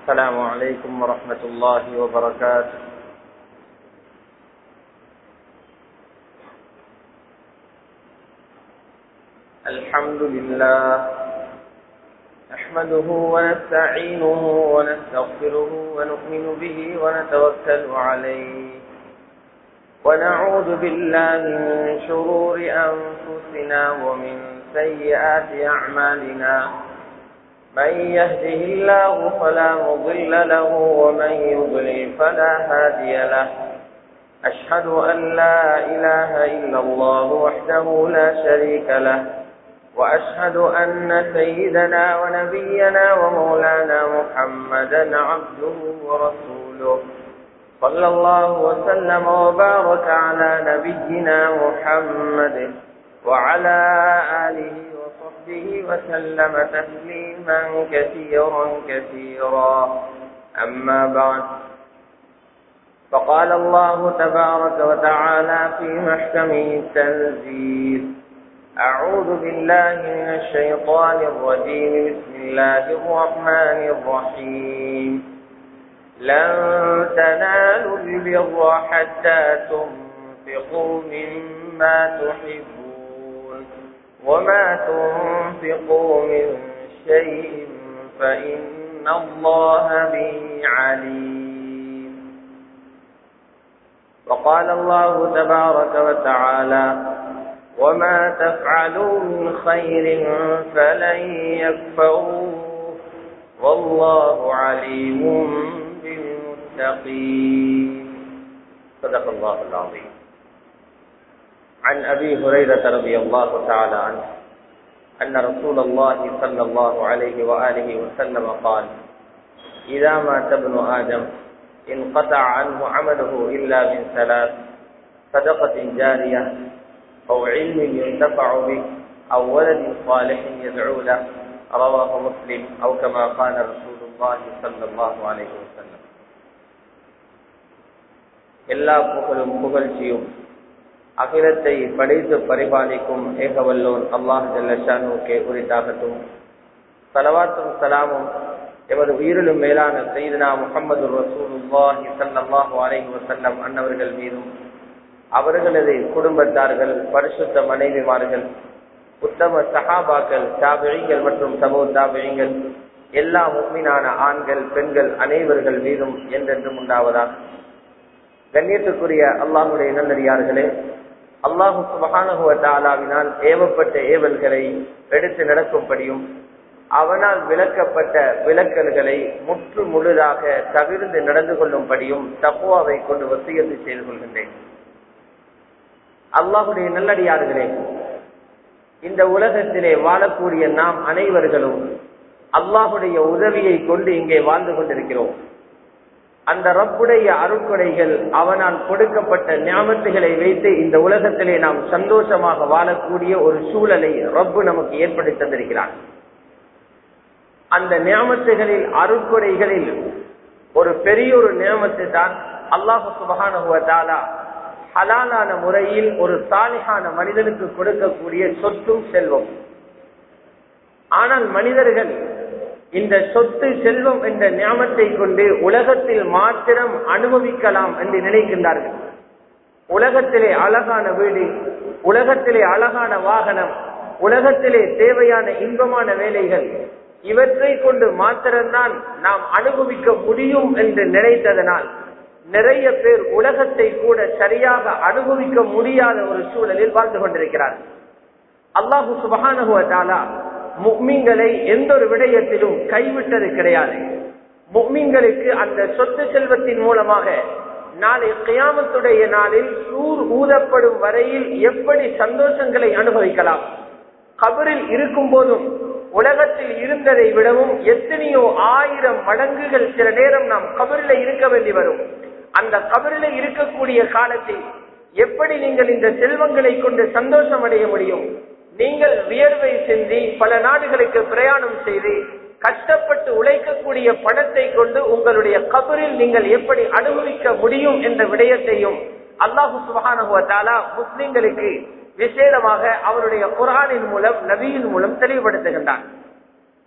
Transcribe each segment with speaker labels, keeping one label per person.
Speaker 1: السلام عليكم ورحمة الله وبركاته الحمد لله نحمده ونستعينه ونستغفره ونؤمن به ونتوكل عليه ونعوذ بالله من شرور أنفسنا ومن سيئات أعمالنا من يهده الله فلا مضل له ومن يضلل فلا هادي له أشهد أن لا إله إلا الله وحده لا شريك له وأشهد أن سيدنا ونبينا ومولانا محمدا عبده ورسوله صلى الله وسلم وبارك على نبينا محمد وعلى آله وصحبه وسلم تسليما كثيرا كثيرا أما بعد فقال الله تبارك وتعالى في محكمه التنزيل أعوذ بالله من الشيطان الرجيم بسم الله الرحمن الرحيم لن تنالوا البر حتى تنفقوا مما تحبون وما تنفقوا من شيء فإن الله به عليم وقال الله تبارك وتعالى وما تفعلوا من خير فلن يكفروه والله عليم بالمتقين صدق الله العظيم عن أبي هريرة رضي الله تعالى عنه أن رسول الله صلى الله عليه وآله وسلم قال إذا مات ابن آدم انقطع عنه عمله إلا من ثلاث صدقة جارية أو علم ينتفع به أو ولد صالح يدعو له رواه مسلم أو كما قال رسول الله صلى الله عليه وسلم எல்லா புகழும் புகழ்ச்சியும் அகிலத்தை படைத்து பரிபாலிக்கும் ஏகவல்லோன் அல்லாஹ் ஜல்லஷானுக்கே உரித்தாகட்டும் சலவாத்தும் சலாமும் எமது உயிரிலும் மேலான செய்தனா முகமது ரசூலுல்லாஹி ஸல்லல்லாஹு அலைஹி வஸல்லம் அன்னவர்கள் மீதும் அவர்களது குடும்பத்தார்கள் பரிசுத்த மனைவிமார்கள் உத்தம சஹாபாக்கள் தாபிழிகள் மற்றும் சமூக தாபிழிகள் எல்லா முக்மீனான ஆண்கள் பெண்கள் அனைவர்கள் மீதும் என்றென்றும் உண்டாவதாக கண்ணியத்துக்குரிய அல்லாஹுடைய நல்லடியார்களே அல்லாஹு சுபகானுகுவ தாலாவினால் ஏவப்பட்ட ஏவல்களை எடுத்து நடக்கும்படியும் அவனால் விளக்கப்பட்ட விளக்கல்களை முற்று முழுதாக தவிர்ந்து நடந்து கொள்ளும்படியும் தப்புவாவை கொண்டு வசியத்து செய்து கொள்கின்றேன் அல்லாஹுடைய நல்லடியார்களே இந்த உலகத்திலே வாழக்கூடிய நாம் அனைவர்களும் அல்லாஹுடைய உதவியை கொண்டு இங்கே வாழ்ந்து கொண்டிருக்கிறோம் அந்த ரப்புடைய அருட்கொடைகள் அவனால் கொடுக்கப்பட்ட ஞாபகத்துகளை வைத்து இந்த உலகத்திலே நாம் சந்தோஷமாக வாழக்கூடிய ஒரு சூழலை ரப்பு நமக்கு ஏற்படுத்தி தந்திருக்கிறான் அந்த நியமத்துகளில் அருட்கொடைகளில் ஒரு பெரிய ஒரு நியமத்து தான் அல்லாஹு சுபகானுவதாலா ஹலாலான முறையில் ஒரு சாலிகான மனிதனுக்கு கொடுக்கக்கூடிய சொத்தும் செல்வம் ஆனால் மனிதர்கள் இந்த சொத்து செல்வம் என்ற ஞாபத்தை கொண்டு உலகத்தில் மாத்திரம் அனுபவிக்கலாம் என்று நினைக்கின்றார்கள் உலகத்திலே அழகான வீடு உலகத்திலே அழகான வாகனம் உலகத்திலே தேவையான இன்பமான வேலைகள் இவற்றை கொண்டு மாத்திரம்தான் நாம் அனுபவிக்க முடியும் என்று நினைத்ததனால் நிறைய பேர் உலகத்தை கூட சரியாக அனுபவிக்க முடியாத ஒரு சூழலில் வாழ்ந்து கொண்டிருக்கிறார் அல்லாஹு சுபகானுகுவதாலா முக்மீன்களை எந்த ஒரு விடயத்திலும் கைவிட்டது கிடையாது முக்மீன்களுக்கு அந்த சொத்து செல்வத்தின் மூலமாக நாளை கியாமத்துடைய நாளில் சூர் ஊதப்படும் வரையில் எப்படி சந்தோஷங்களை அனுபவிக்கலாம் கபரில் இருக்கும் போதும் உலகத்தில் இருந்ததை விடவும் எத்தனையோ ஆயிரம் மடங்குகள் சில நேரம் நாம் கபரில இருக்க வேண்டி வரும் அந்த கபரில இருக்கக்கூடிய காலத்தில் எப்படி நீங்கள் இந்த செல்வங்களை கொண்டு சந்தோஷம் அடைய முடியும் நீங்கள் வியர்வை சிந்தி பல நாடுகளுக்கு பிரயாணம் செய்து கஷ்டப்பட்டு உழைக்கக்கூடிய பணத்தை கொண்டு உங்களுடைய கபரில் நீங்கள் எப்படி அனுபவிக்க முடியும் என்ற விடயத்தையும் அல்லாஹு சுபகானுவத்தாலா முஸ்லிம்களுக்கு விசேடமாக அவருடைய குரானின் மூலம் நபியின் மூலம் தெளிவுபடுத்துகின்றான்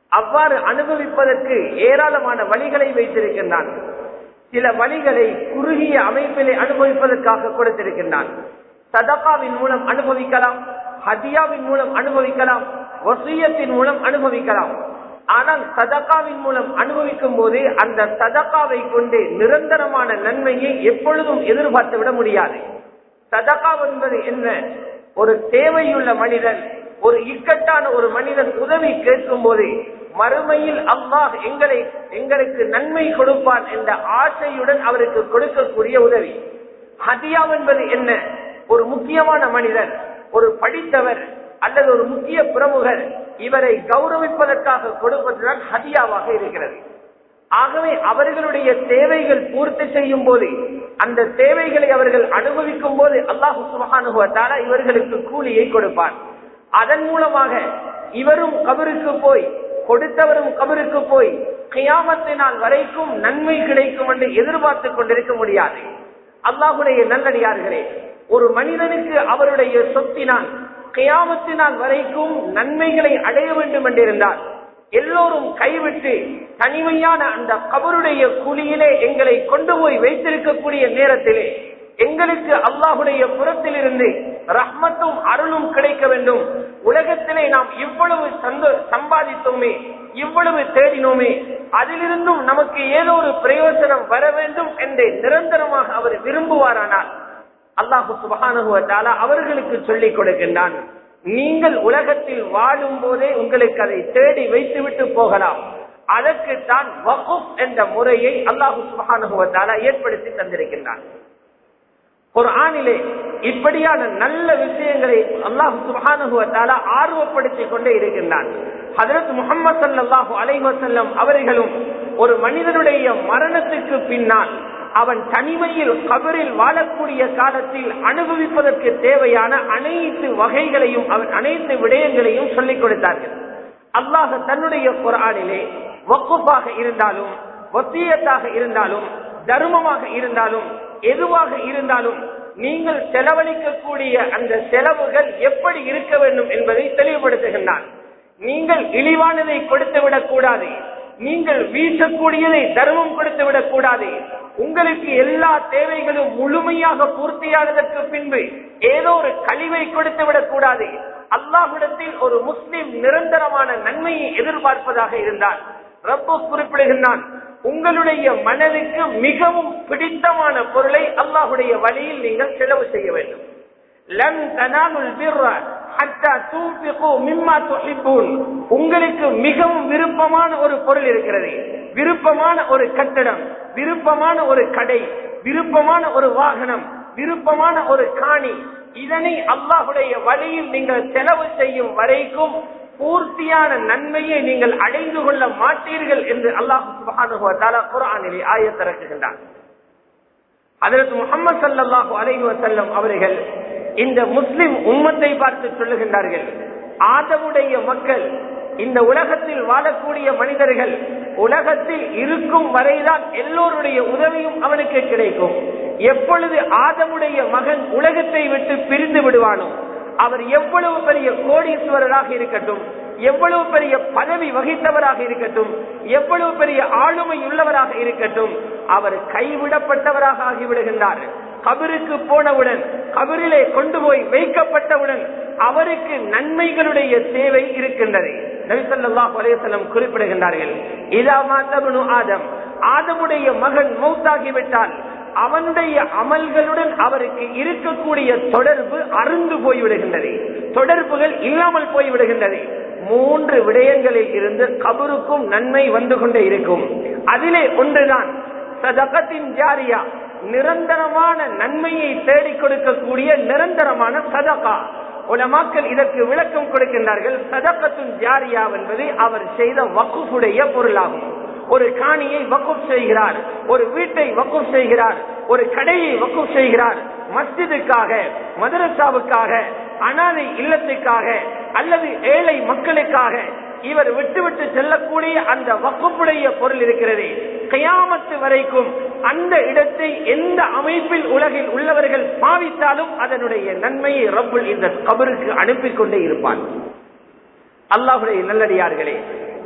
Speaker 1: அவ்வாறு அனுபவிப்பதற்கு ஏராளமான வழிகளை வைத்திருக்கின்றான் சில வழிகளை குறுகிய அமைப்பிலே அனுபவிப்பதற்காக கொடுத்திருக்கின்றான் சதகாவின் மூலம் அனுபவிக்கலாம் ஹதியாவின் மூலம் அனுபவிக்கலாம் வசியத்தின் மூலம் அனுபவிக்கலாம் ஆனால் சதகாவின் மூலம் அனுபவிக்கும் போது அந்த சதகாவை கொண்டு நிரந்தரமான நன்மையை எப்பொழுதும் எதிர்பார்த்து விட முடியாது சதகா என்பது என்ன ஒரு தேவையுள்ள மனிதன் ஒரு இக்கட்டான ஒரு மனிதன் உதவி கேட்கும் போது மறுமையில் அல்லாஹ் எங்களை எங்களுக்கு நன்மை கொடுப்பான் என்ற ஆசையுடன் அவருக்கு கொடுக்கக்கூடிய உதவி ஹதியா என்பது என்ன ஒரு முக்கியமான மனிதன் ஒரு படித்தவர் அல்லது ஒரு முக்கிய பிரமுகர் இவரை கௌரவிப்பதற்காக கொடுப்பதுதான் ஹதியாவாக இருக்கிறது ஆகவே அவர்களுடைய தேவைகள் பூர்த்தி செய்யும் போது அந்த தேவைகளை அவர்கள் அனுபவிக்கும் போது அல்லாஹு சுபகானுபவத்தால இவர்களுக்கு கூலியை கொடுப்பான் அதன் மூலமாக இவரும் கபருக்கு போய் கொடுத்தவரும் கபருக்கு போய் கியாமத்தினால் வரைக்கும் நன்மை கிடைக்கும் என்று எதிர்பார்த்து கொண்டிருக்க முடியாது அல்லாஹுடைய நல்லடியார்களே ஒரு மனிதனுக்கு அவருடைய சொத்தினால் கியாமத்தினால் வரைக்கும் நன்மைகளை அடைய வேண்டும் என்றிருந்தால் எல்லோரும் கைவிட்டு தனிமையான அந்த கபருடைய குழியிலே எங்களை கொண்டு போய் வைத்திருக்கக்கூடிய நேரத்திலே எங்களுக்கு அல்லாஹுடைய புறத்திலிருந்து ரஹ்மத்தும் அருளும் கிடைக்க வேண்டும் உலகத்திலே நாம் இவ்வளவு சந்தோ சம்பாதித்தோமே இவ்வளவு தேடினோமே அதிலிருந்தும் நமக்கு ஏதோ ஒரு பிரயோஜனம் வர வேண்டும் என்று நிரந்தரமாக அவர் விரும்புவாரானால் அல்லாஹு சுபகானுகுவத்தால அவர்களுக்கு சொல்லிக் கொடுக்கின்றான் நீங்கள் உலகத்தில் வாழும் போதே உங்களுக்கு அதை தேடி வைத்துவிட்டு போகலாம் அதற்கு தான் வகுப் என்ற முறையை அல்லாஹு சுபகானுகுவத்தால ஏற்படுத்தி தந்திருக்கின்றான் ஒரு ஆணிலே இப்படியான நல்ல விஷயங்களை அல்லாஹு சுபகானுகுவத்தால ஆர்வப்படுத்திக் கொண்டே இருக்கின்றான் ஹதரத் முகமது சல்லாஹூ அலைவசல்லம் அவர்களும் ஒரு மனிதனுடைய மரணத்துக்கு பின்னால் அவன் தனிமையில் கபரில் வாழக்கூடிய காலத்தில் அனுபவிப்பதற்கு தேவையான அனைத்து வகைகளையும் அவன் அனைத்து விடயங்களையும் சொல்லிக் கொடுத்தார்கள் அல்லாஹ் தன்னுடைய குரானிலே வக்குப்பாக இருந்தாலும் ஒத்தியத்தாக இருந்தாலும் தர்மமாக இருந்தாலும் எதுவாக இருந்தாலும் நீங்கள் செலவழிக்கக்கூடிய அந்த செலவுகள் எப்படி இருக்க வேண்டும் என்பதை தெளிவுபடுத்துகின்றான் நீங்கள் இழிவானதை கொடுத்து விடக் கூடாது நீங்கள் வீசக்கூடியதை தர்மம் கொடுத்து விடக் கூடாது உங்களுக்கு எல்லா தேவைகளும் முழுமையாக பூர்த்தியானதற்கு பின்பு ஏதோ ஒரு கழிவை கொடுத்து விடக் கூடாது அல்லாஹிடத்தில் ஒரு முஸ்லிம் நிரந்தரமான நன்மையை எதிர்பார்ப்பதாக இருந்தால் ரப்போ குறிப்பிடுகின்றான் உங்களுடைய மனதுக்கு மிகவும் பிடித்தமான பொருளை அல்லாஹுடைய வழியில் நீங்கள் செலவு செய்ய வேண்டும் லன் தனாலுல் பிர்ர ஹத்தா தூன்ஃபிகு மிம்மா துஹிப்பூன் உங்களுக்கு மிகவும் விருப்பமான ஒரு பொருள் இருக்கிறது விருப்பமான ஒரு கட்டடம் விருப்பமான ஒரு கடை விருப்பமான ஒரு வாகனம் விருப்பமான ஒரு காணி இதனை அல்லாஹுடைய வழியில் நீங்கள் செலவு செய்யும் வரைக்கும் பூர்த்தியான நன்மையை நீங்கள் அடைந்து கொள்ள மாட்டீர்கள் என்று அல்லாஹு சுபானுவத்தால குரானிலே ஆயத்திறக்குகின்றார் அதற்கு முகமது சல்லாஹூ அலைஹி வசல்லம் அவர்கள் இந்த முஸ்லிம் உம்மத்தை பார்த்து சொல்லுகின்றார்கள் ஆதமுடைய மக்கள் இந்த உலகத்தில் வாழக்கூடிய மனிதர்கள் உலகத்தில் இருக்கும் வரைதான் எல்லோருடைய உதவியும் அவனுக்கு கிடைக்கும் எப்பொழுது ஆதமுடைய மகன் உலகத்தை விட்டு பிரிந்து விடுவானோ அவர் எவ்வளவு பெரிய கோடீஸ்வரராக இருக்கட்டும் எவ்வளவு பெரிய பதவி வகித்தவராக இருக்கட்டும் எவ்வளவு பெரிய ஆளுமை உள்ளவராக இருக்கட்டும் அவர் கைவிடப்பட்டவராக ஆகிவிடுகின்றார் கபருக்கு போனவுடன் கபரிலே கொண்டு போய் வைக்கப்பட்டவுடன் அவருக்கு நன்மைகளுடைய தேவை இருக்கின்றது நபிசல்லாஹ் அலேசல்லம் குறிப்பிடுகின்றார்கள் இதா மாத்தபனு ஆதம் ஆதமுடைய மகன் மௌத்தாகிவிட்டால் அவனுடைய அமல்களுடன் அவருக்கு இருக்கக்கூடிய தொடர்பு அருந்து போய்விடுகின்றது தொடர்புகள் இல்லாமல் போய்விடுகின்றது மூன்று விடயங்களில் இருந்து கபருக்கும் நன்மை வந்து கொண்டே இருக்கும் அதிலே ஒன்றுதான் சதகத்தின் ஜாரியா நிரந்தரமான நன்மையை தேடிக் கொடுக்கக்கூடிய நிரந்தரமான சதகா உலமாக்கள் இதற்கு விளக்கம் கொடுக்கின்றார்கள் சதகத்துன் ஜாரியா என்பது அவர் செய்த வக்குடைய பொருளாகும் ஒரு காணியை வக்குப் செய்கிறார் ஒரு வீட்டை வக்குப் செய்கிறார் ஒரு கடையை வக்குப் செய்கிறார் மஸ்ஜிதுக்காக மதரசாவுக்காக அனாதை இல்லத்துக்காக அல்லது ஏழை மக்களுக்காக இவர் விட்டுவிட்டு செல்லக்கூடிய அந்த வகுப்புடைய பொருள் இருக்கிறது கயாமத்து வரைக்கும் அந்த இடத்தை எந்த அமைப்பில் உலகில் உள்ளவர்கள் பாவித்தாலும் அதனுடைய நன்மையை ரப்புல் இந்த கபருக்கு அனுப்பி கொண்டே இருப்பான் அல்லாஹுடைய நல்லடியார்களே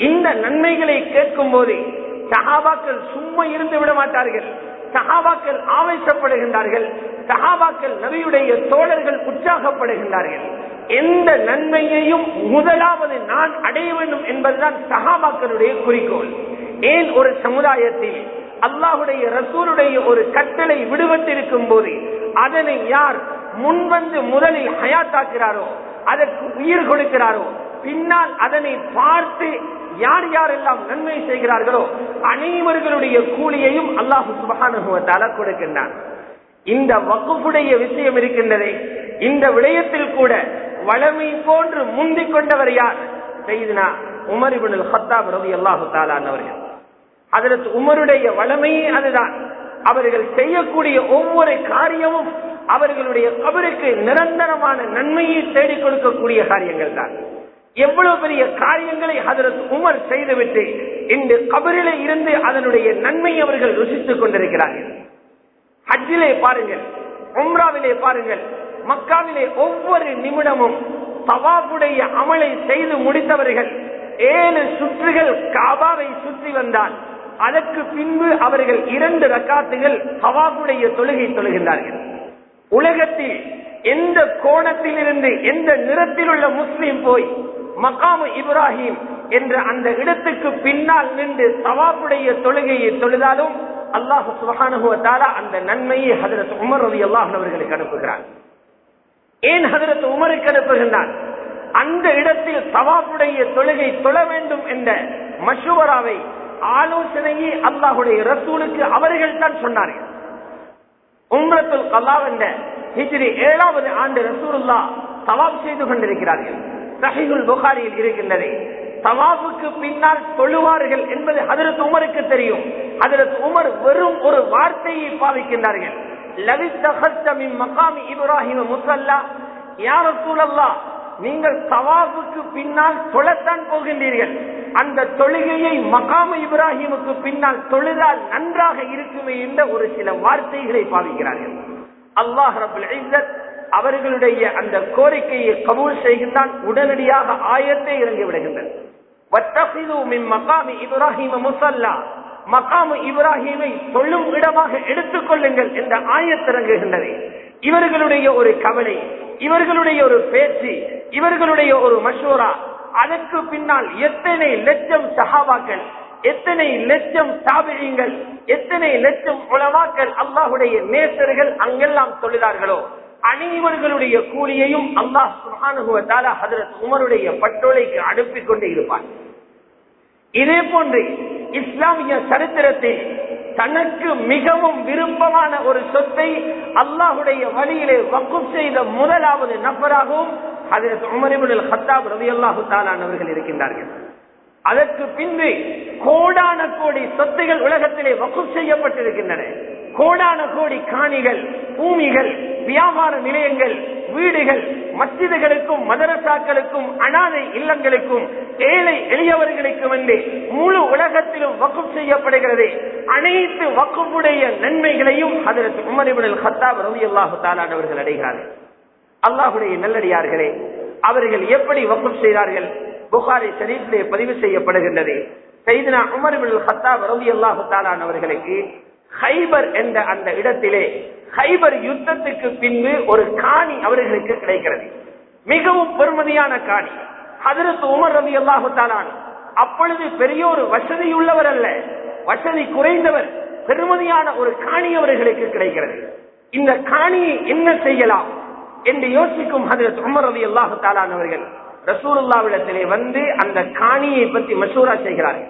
Speaker 1: இந்த நன்மைகளை கேட்கும் போது சஹாபாக்கள் சும்மா இருந்து விட மாட்டார்கள் சஹாபாக்கள் ஆவேசப்படுகின்றார்கள் சஹாபாக்கள் நபியுடைய தோழர்கள் உற்சாகப்படுகின்றார்கள் எந்த நன்மையையும் முதலாவது நான் அடைய வேண்டும் என்பதுதான் சஹாபாக்களுடைய குறிக்கோள் ஏன் ஒரு சமுதாயத்தில் அல்லாஹுடைய ரசூலுடைய ஒரு கட்டளை விடுபட்டிருக்கும் போது அதனை யார் முன்வந்து முதலில் ஹயாத்தாக்குறாரோ அதற்கு உயிர் கொடுக்கிறாரோ பின்னால் அதனை பார்த்து யார் யாரெல்லாம் நன்மை செய்கிறார்களோ அனைவர்களுடைய கூலியையும் அல்லாஹு சுபகானுபவத்தால கொடுக்கின்றான் இந்த வகுப்புடைய விஷயம் இருக்கின்றதே இந்த விடயத்தில் கூட வளமை போன்று முந்திக் கொண்டவர் யார் செய்தினா உமர் இபுல் ஹத்தாப் ரவி அல்லாஹு தாலானவர்கள் அதற்கு உமருடைய வளமையே அதுதான் அவர்கள் செய்யக்கூடிய ஒவ்வொரு காரியமும் அவர்களுடைய கபருக்கு நிரந்தரமான நன்மையை தேடிக் கொடுக்கக்கூடிய காரியங்கள் தான் எவ்வளவு பெரிய காரியங்களை ஹதரத் உமர் செய்துவிட்டு இந்த கபரிலே இருந்து அதனுடைய நன்மை அவர்கள் ருசித்துக் கொண்டிருக்கிறார்கள் ஹஜ்ஜிலே பாருங்கள் உம்ராவிலே பாருங்கள் மக்காவிலே ஒவ்வொரு நிமிடமும் தவாபுடைய அமலை செய்து முடித்தவர்கள் ஏழு சுற்றுகள் காபாவை சுற்றி வந்தால் அதற்கு பின்பு அவர்கள் இரண்டு ரக்காத்துகள் தவாபுடைய தொழுகை தொழுகின்றார்கள் உலகத்தில் எந்த கோணத்தில் இருந்து எந்த நிறத்தில் உள்ள முஸ்லீம் போய் மகாமு இப்ராஹிம் என்ற அந்த இடத்துக்கு பின்னால் நின்று தவாப்புடைய தொழுகையை தொழுதாலும் அல்லாஹு சுபகானுபவத்தால அந்த நன்மையை ஹதரத் உமர் ரவி அல்லாஹ் அவர்களுக்கு அனுப்புகிறார் ஏன் ஹதரத் உமருக்கு அனுப்புகின்றார் அந்த இடத்தில் தவாப்புடைய தொழுகை தொழ வேண்டும் என்ற மஷுவராவை ஆலோசனையை அல்லாஹுடைய ரசூலுக்கு அவர்கள் தான் சொன்னார்கள் உம்ரத்துல் கல்லா என்ற ஹிஜ்ரி ஏழாவது ஆண்டு ரசூலுல்லா தவாப் செய்து கொண்டிருக்கிறார்கள் சஹிகுல் புகாரியில் இருக்கின்றது தவாபுக்கு பின்னால் தொழுவார்கள் என்பது ஹதரத் உமருக்கு தெரியும் ஹதரத் உமர் வெறும் ஒரு வார்த்தையை பாவிக்கின்றார்கள் இப்ராஹிம் முசல்லா யார் சூழல்லா நீங்கள் தவாபுக்கு பின்னால் தொழத்தான் போகின்றீர்கள் அந்த தொழுகையை மகாம இப்ராஹிமுக்கு பின்னால் தொழுதால் நன்றாக இருக்குமே என்ற ஒரு சில வார்த்தைகளை பாவிக்கிறார்கள் அல்லாஹ் ரபுல் அவர்களுடைய அந்த கோரிக்கையை கபூல் செய்கின்றான் உடனடியாக ஆயத்தை இறங்கி விடுகின்றன மகாமு இப்ராஹிமை சொல்லும் இடமாக எடுத்துக் கொள்ளுங்கள் என்ற ஆயத்திறங்குகின்றது இவர்களுடைய ஒரு கவலை இவர்களுடைய ஒரு பேச்சு இவர்களுடைய ஒரு மஷூரா அதற்கு பின்னால் எத்தனை லட்சம் சஹாபாக்கள் எத்தனை லட்சம் தாபிழிங்கள் எத்தனை லட்சம் உளவாக்கள் அல்லாஹுடைய நேசர்கள் அங்கெல்லாம் தொழுதார்களோ அனைவர்களுடைய கூலியையும் அல்லாஹ் சுகானுகுவத்தால ஹதரத் உமருடைய பட்டோலைக்கு அனுப்பி கொண்டு இருப்பார் இதே போன்று இஸ்லாமிய சரித்திரத்தில் தனக்கு மிகவும் விருப்பமான ஒரு சொத்தை அல்லாஹுடைய வழியிலே வக்கும் செய்த முதலாவது நபராகவும் ஹதரத் உமரிபுல் ஹத்தாப் ரவி அல்லாஹு தாலானவர்கள் இருக்கின்றார்கள் அதற்கு பின்பு கோடான கோடி சொத்துகள் உலகத்திலே வக்கும் செய்யப்பட்டிருக்கின்றன கோடான கோடி காணிகள் பூமிகள் வியாபார நிலையங்கள் வீடுகள் மஸ்ஜிதுகளுக்கும் மதரசாக்களுக்கும் அனாதை இல்லங்களுக்கும் ஏழை எளியவர்களுக்கும் என்று முழு உலகத்திலும் வக்கும் செய்யப்படுகிறது அனைத்து வக்குடைய நன்மைகளையும் அதற்கு உமரிபுடல் ஹத்தாப் ரவி அல்லாஹு தாலானவர்கள் அடைகிறார்கள் அல்லாஹுடைய நல்லடியார்களே அவர்கள் எப்படி வக்கும் செய்தார்கள் புகாரி ஷரீஃபிலே பதிவு செய்யப்படுகின்றது செய்தினா உமர்பில் ஹத்தாப் ரவி அல்லாஹு தாலானவர்களுக்கு ஹைபர் என்ற அந்த இடத்திலே ஹைபர் யுத்தத்துக்கு பின்பு ஒரு காணி அவர்களுக்கு கிடைக்கிறது மிகவும் பெருமதியான காணி அதற்கு உமர் ரவி அல்லாஹு தாலான் அப்பொழுது பெரிய ஒரு வசதி உள்ளவர் அல்ல வசதி குறைந்தவர் பெருமதியான ஒரு காணி அவர்களுக்கு கிடைக்கிறது இந்த காணியை என்ன செய்யலாம் என்று யோசிக்கும் ஹதரத் உமர் ரவி அல்லாஹு தாலான் அவர்கள் ரசூலுல்லாவிடத்திலே வந்து அந்த காணியை பற்றி மசூரா செய்கிறார்கள்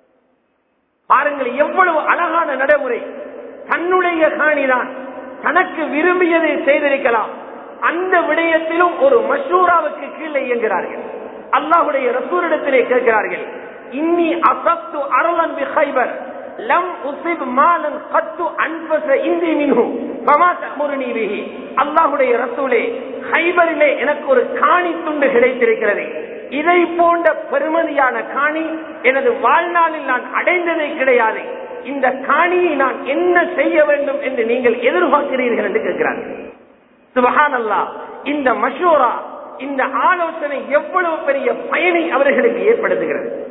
Speaker 1: பாருங்கள் எவ்வளவு அழகான நடைமுறை தன்னுடைய காணிதான் தனக்கு விரும்பியதை செய்திருக்கலாம் அந்த விடயத்திலும் ஒரு மசூராவுக்கு கீழே இயங்குகிறார்கள் அல்லாஹுடைய ரசூரிடத்திலே கேட்கிறார்கள் இன்னி அசப்து அருளன் பி ஹைபர் லம் உசிப் மாலன் கத்து அன்பச இந்தி மின்ஹு ஃபமா தமுருனி பிஹி அல்லாஹ்வுடைய ரசூலே ஹைபரிலே எனக்கு ஒரு காணி துண்டு கிடைத்திருக்கிறது இதை போன்ற பெருமதியான காணி எனது வாழ்நாளில் நான் அடைந்ததே கிடையாது இந்த காணியை நான் என்ன செய்ய வேண்டும் என்று நீங்கள் எதிர்பார்க்கிறீர்கள் என்று கேட்கிறார்கள் சுபஹான் இந்த மஷூரா இந்த ஆலோசனை எவ்வளவு பெரிய பயனை அவர்களுக்கு ஏற்படுத்துகிறது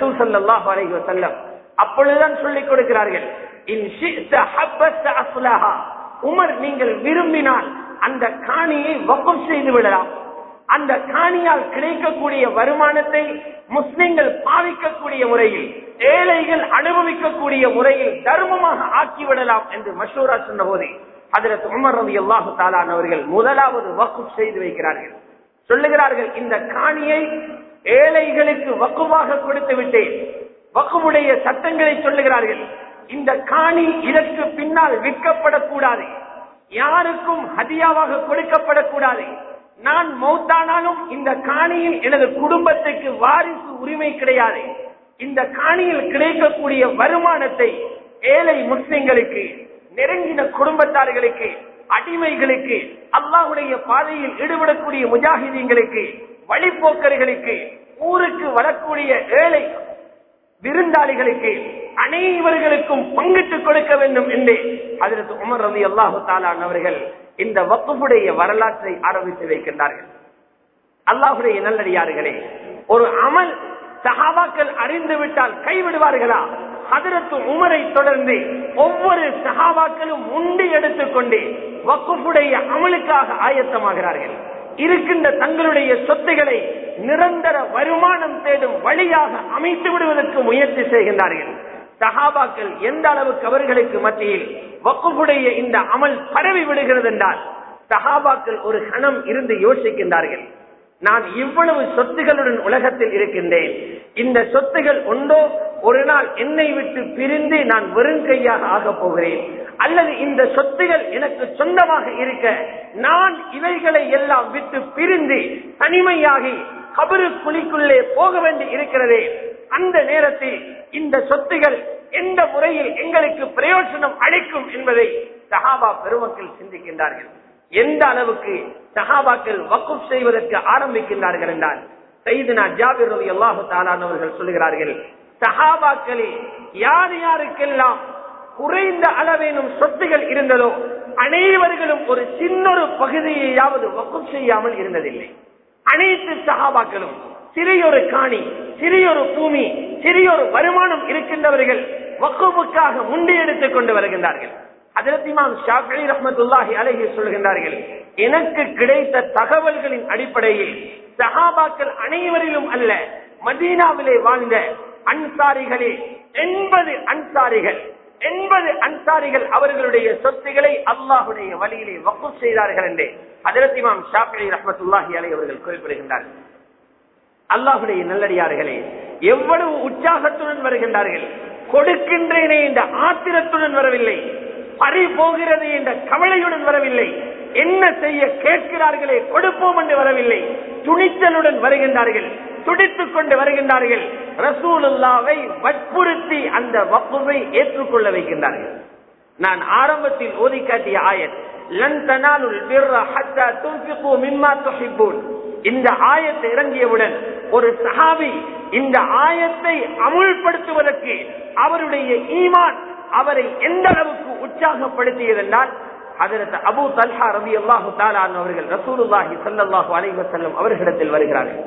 Speaker 1: ரசூல் ஸல்லல்லாஹு அலைஹி வஸல்லம் அப்பொழுதுதான் சொல்லிக் கொடுக்கிறார்கள் இன் ஷி'த ஹப்பஸ அஸ்லஹா உமர் நீங்கள் விரும்பினால் அந்த காணியை வக்ஃப் செய்து விடலாம் அந்த காணியால் கிடைக்கக்கூடிய வருமானத்தை முஸ்லிம்கள் பாவிக்கக்கூடிய முறையில் ஏழைகள் அனுபவிக்கக்கூடிய முறையில் தர்மமாக ஆக்கிவிடலாம் என்று மஷூரா சொன்ன போது அதில் உமர் ரவி அல்லாஹு தாலான் அவர்கள் முதலாவது வக்குப் செய்து வைக்கிறார்கள் சொல்லுகிறார்கள் இந்த காணியை ஏழைகளுக்கு வக்குவாக கொடுத்து விட்டேன் வக்குவுடைய சட்டங்களை சொல்லுகிறார்கள் இந்த காணி இதற்கு பின்னால் விற்கப்படக்கூடாது யாருக்கும் ஹதியாவாக கொடுக்கப்படக்கூடாது நான் மௌத்தானாலும் இந்த காணியில் எனது குடும்பத்துக்கு வாரிசு உரிமை கிடையாது இந்த காணியில் கிடைக்கக்கூடிய வருமானத்தை ஏழை முஸ்லிம்களுக்கு நெருங்கின குடும்பத்தார்களுக்கு அடிமைகளுக்கு அல்லாஹுடைய பாதையில் ஈடுபடக்கூடிய முஜாஹிதீன்களுக்கு வழிபோக்கர்களுக்கு ஊருக்கு வரக்கூடிய ஏழை விருந்தாளிகளுக்கு அனைவர்களுக்கும் பங்கிட்டு கொடுக்க வேண்டும் என்று அதற்கு உமர் ரவி அல்லாஹு தாலான் அவர்கள் இந்த வக்குடைய வரலாற்றை ஆரம்பித்து வைக்கின்றார்கள் அல்லாஹுடைய நல்லடியார்களே ஒரு அமல் சஹாபாக்கள் அறிந்து விட்டால் கைவிடுவார்களா அதற்கு உமரை தொடர்ந்து ஒவ்வொரு சஹாபாக்களும் உண்டி எடுத்துக்கொண்டு வக்குடைய அமலுக்காக ஆயத்தமாகிறார்கள் இருக்கின்ற தங்களுடைய சொத்துக்களை நிரந்தர வருமானம் தேடும் வழியாக அமைத்து விடுவதற்கு முயற்சி செய்கின்றார்கள் சஹாபாக்கள் எந்த அளவுக்கு அவர்களுக்கு மத்தியில் வக்குடைய இந்த அமல் பரவி விடுகிறது என்றால் சஹாபாக்கள் ஒரு கணம் இருந்து யோசிக்கின்றார்கள் நான் இவ்வளவு சொத்துகளுடன் உலகத்தில் இருக்கின்றேன் இந்த சொத்துகள் உண்டோ ஒரு நாள் என்னை விட்டு பிரிந்து நான் வெறும் கையாக ஆகப் போகிறேன் அல்லது இந்த சொத்துகள் எனக்கு சொந்தமாக இருக்க நான் இவைகளை எல்லாம் விட்டு பிரிந்து தனிமையாகி கபரு குழிக்குள்ளே போக வேண்டி இருக்கிறதே அந்த நேரத்தில் இந்த சொத்துகள் எந்த முறையில் எங்களுக்கு பிரயோஜனம் அளிக்கும் என்பதை சஹாபா பெருமக்கள் சிந்திக்கின்றார்கள் எந்த அளவுக்கு சஹாபாக்கள் வக்குப் செய்வதற்கு ஆரம்பிக்கின்றார்கள் என்றால் செய்தினா ஜாபிர் ரவி அல்லாஹு தாலானவர்கள் சொல்லுகிறார்கள் சஹாபாக்களில் யார் யாருக்கெல்லாம் குறைந்த அளவேனும் சொத்துகள் இருந்ததோ அனைவர்களும் ஒரு சின்னொரு பகுதியையாவது வக்குப் செய்யாமல் இருந்ததில்லை அனைத்து சகாபாக்களும் சிறியொரு காணி சிறியொரு பூமி சிறியொரு வருமானம் இருக்கின்றவர்கள் வக்குவுக்காக முண்டி எடுத்துக் கொண்டு வருகின்றார்கள் அதிரத்திமாம் ஷாஃபி ரஹமத்துல்லாஹி அலைஹி சொல்கின்றார்கள் எனக்கு கிடைத்த தகவல்களின் அடிப்படையில் சஹாபாக்கள் அனைவரிலும் அல்ல மதீனாவிலே வாழ்ந்த அன்சாரிகளே எண்பது அன்சாரிகள் எண்பது அன்சாரிகள் அவர்களுடைய சொத்துக்களை அல்லாஹுடைய வழியிலே வக்கு செய்தார்கள் என்று அதிரத்திமாம் ஷாஃபி ரஹமத்துல்லாஹி அலை அவர்கள் குறிப்பிடுகின்றார்கள் அல்லாஹுடைய நல்லடியார்களே எவ்வளவு உற்சாகத்துடன் வருகின்றார்கள் கொடுக்கின்றேனே என்ற ஆத்திரத்துடன் வரவில்லை பறி போகிறது என்ற கவலையுடன் வரவில்லை என்ன செய்ய கேட்கிறார்களே கொடுப்போம் என்று வரவில்லை துணிச்சலுடன் வருகின்றார்கள் துடித்துக் கொண்டு வருகின்றார்கள் ரசூலுல்லாவை வற்புறுத்தி அந்த வப்புவை ஏற்றுக்கொள்ள வைக்கின்றார்கள் நான் ஆரம்பத்தில் ஓதி காட்டிய ஆயத் லன் தனாலுல் பிர்ர ஹத்தா துன்ஃபிகு மிம்மா துஹிப்பூன் இந்த ஆயத்தை இறங்கியவுடன் ஒரு சஹாபி இந்த ஆயத்தை அமுல்படுத்துவதற்கு அவருடைய ஈமான் அவரை எந்த அளவுக்கு உற்சாகப்படுத்தியதென்றால் அதற்கு அபு தல்ஹா ரவி அல்லாஹு தாலான் அவர்கள் ரசூலுல்லாஹி சல்லாஹூ அலைவசல்லம் அவர்களிடத்தில் வருகிறார்கள்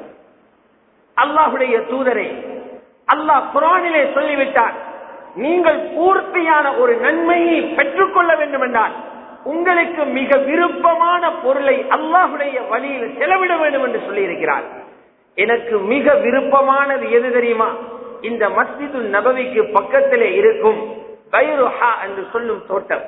Speaker 1: அல்லாஹுடைய தூதரை அல்லாஹ் குரானிலே சொல்லிவிட்டார் நீங்கள் பூர்த்தியான ஒரு நன்மையை பெற்றுக்கொள்ள வேண்டும் என்றால் உங்களுக்கு மிக விருப்பமான பொருளை அல்லாஹுடைய வழியில் செலவிட வேண்டும் என்று சொல்லியிருக்கிறார் எனக்கு மிக விருப்பமானது எது தெரியுமா இந்த மஸ்ஜிது நபவிக்கு பக்கத்திலே இருக்கும் பைருஹா என்று சொல்லும் தோட்டம்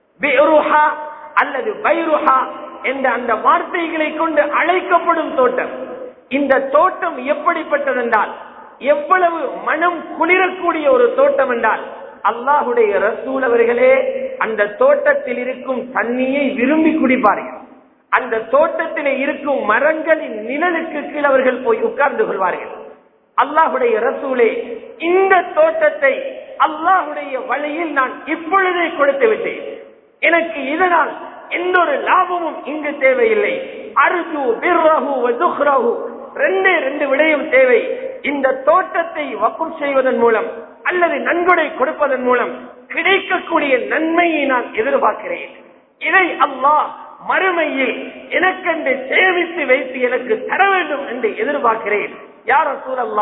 Speaker 1: பிருஹா அல்லது பைருஹா என்ற அந்த வார்த்தைகளை கொண்டு அழைக்கப்படும் தோட்டம் இந்த தோட்டம் எப்படிப்பட்டதென்றால் எவ்வளவு மனம் குளிரக்கூடிய ஒரு தோட்டம் என்றால் அல்லாஹுடைய ரசூல் அவர்களே அந்த தோட்டத்தில் இருக்கும் தண்ணியை விரும்பி குடிப்பார்கள் அந்த தோட்டத்திலே இருக்கும் மரங்களின் நிழலுக்கு கீழ் அவர்கள் போய் உட்கார்ந்து கொள்வார்கள் அல்லாஹுடைய ரசூலே இந்த தோட்டத்தை அல்லாஹுடைய வழியில் நான் இப்பொழுதே கொடுத்து விட்டேன் எனக்கு இதனால் எந்த ஒரு லாபமும் இங்கு தேவையில்லை அருஜு பிர்ரஹு வதுஹ்ரஹு ரெண்டே ரெண்டு விடயம் தேவை இந்த தோட்டத்தை வக்கும் செய்வதன் மூலம் அல்லது நன்கொடை கொடுப்பதன் மூலம் கிடைக்கக்கூடிய நன்மையை நான் எதிர்பார்க்கிறேன் இதை அல்லாஹ் மறுமையில் எனக்கென்று சேமித்து வைத்து எனக்கு தர வேண்டும் என்று எதிர்பார்க்கிறேன் யார சூழல்லா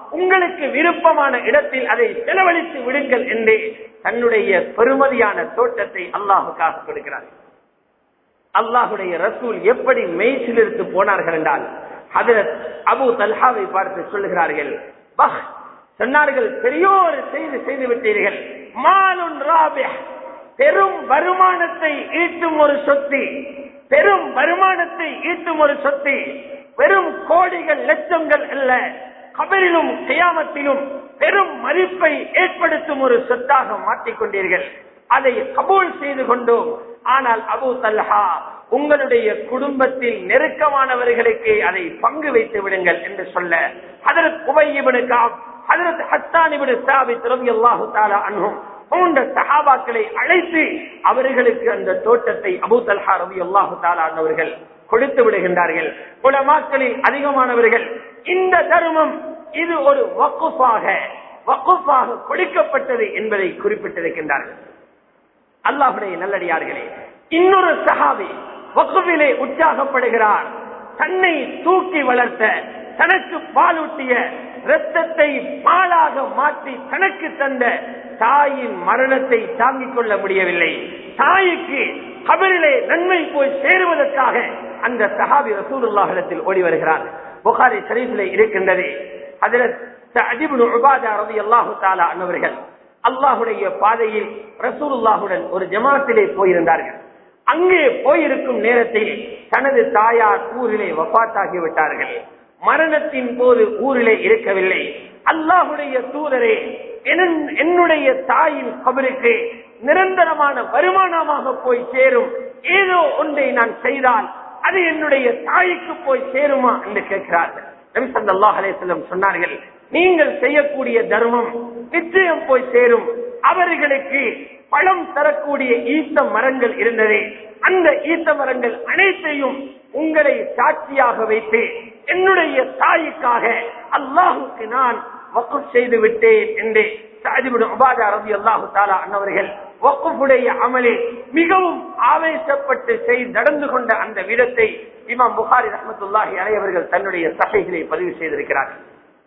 Speaker 1: உங்களுக்கு விருப்பமான இடத்தில் அதை செலவழித்து விடுங்கள் என்று தன்னுடைய பெருமதியான தோட்டத்தை அல்லாஹுக்காக கொடுக்கிறார் அல்லாஹுடைய ரசூல் எப்படி மெய்சிலிருந்து போனார்கள் என்றால் ஹதரத் அபு தல்ஹாவை பார்த்து சொல்லுகிறார்கள் பஹ் சொன்னார்கள் பெரியோர் செய்து செய்து விட்டீர்கள் மாலுன் ராபிஹ் பெரும் வருமானத்தை ஈட்டும் ஒரு சொத்து பெரும் வருமானத்தை ஈட்டும் ஒரு சொத்து வெறும் கோடிகள் லட்சங்கள் அல்ல கபரிலும் கியாமத்திலும் பெரும் மதிப்பை ஏற்படுத்தும் ஒரு சொத்தாக மாற்றிக்கொண்டீர்கள் அதை கபூல் செய்து கொண்டோம் ஆனால் அபு தல்ஹா உங்களுடைய குடும்பத்தில் நெருக்கமானவர்களுக்கு அதை பங்கு வைத்து விடுங்கள் என்று சொல்ல ஹதரத் உபயிபனு காப் ஹதரத் ஹத்தானிபடு சாபித் ரவி அல்லாஹு தாலா அன்ஹும் போன்ற சஹாபாக்களை அழைத்து அவர்களுக்கு அந்த தோட்டத்தை அபு தல்ஹா ரவி அல்லாஹு தாலா அவர்கள் கொடுத்து விடுகின்றார்கள் உலமாக்களில் அதிகமானவர்கள் இந்த தர்மம் இது ஒரு வக்குஃபாக வக்குஃபாக கொடுக்கப்பட்டது என்பதை குறிப்பிட்டிருக்கின்றார்கள் அல்லாஹுடைய நல்லடியார்களே இன்னொரு சஹாபி வக்குவிலே உற்சாகப்படுகிறார் தன்னை தூக்கி வளர்த்த தனக்கு பாலூட்டிய இரத்தத்தை பாலாக மாற்றி தனக்கு தந்த தாயின் மரணத்தை தாங்கிக் கொள்ள முடியவில்லை தாய்க்கு கபரிலே நன்மை போய் சேருவதற்காக அந்த சஹாபி ரசூலுல்லாஹிடத்தில் ஓடி வருகிறார் புகாரி ஷரீஃபிலே இருக்கின்றது அதில் அன்னவர்கள் அல்லாஹுடைய பாதையில் ரசூலுல்லாஹுடன் ஒரு ஜமாத்திலே போயிருந்தார்கள் அங்கே போயிருக்கும் நேரத்தில் தனது தாயார் ஊரிலே வபாத்தாகி விட்டார்கள் மரணத்தின் போது ஊரிலே இருக்கவில்லை அல்லாஹுடைய தூதரே என்- என்னுடைய தாயின் கபருக்கு நிரந்தரமான வருமானமாக போய் சேரும் ஏதோ ஒன்றை நான் செய்தால் அது என்னுடைய தாய்க்கு போய் சேருமா என்று கேட்கிறார்கள் நபி ஸல்லல்லாஹு அலைஹி வஸல்லம் சொன்னார்கள் நீங்கள் செய்யக்கூடிய தர்மம் நிச்சயம் போய் சேரும் அவர்களுக்கு பழம் தரக்கூடிய ஈத்த மரங்கள் இருந்தது அந்த ஈத்த மரங்கள் அனைத்தையும் உங்களை சாட்சியாக வைத்து என்னுடைய தாய்க்காக அல்லாஹுக்கு நான் வக்குப் செய்து விட்டேன் என்று சாதிபுடன் உபாதா ரவி அல்லாஹு தாலா அன்னவர்கள் வக்குப்புடைய அமலில் மிகவும் ஆவேசப்பட்டு செய்து நடந்து கொண்ட அந்த விதத்தை இமாம் புகாரி ரஹமத்துல்லாஹி அலையவர்கள் தன்னுடைய சகைகளை பதிவு செய்திருக்கிறார்கள்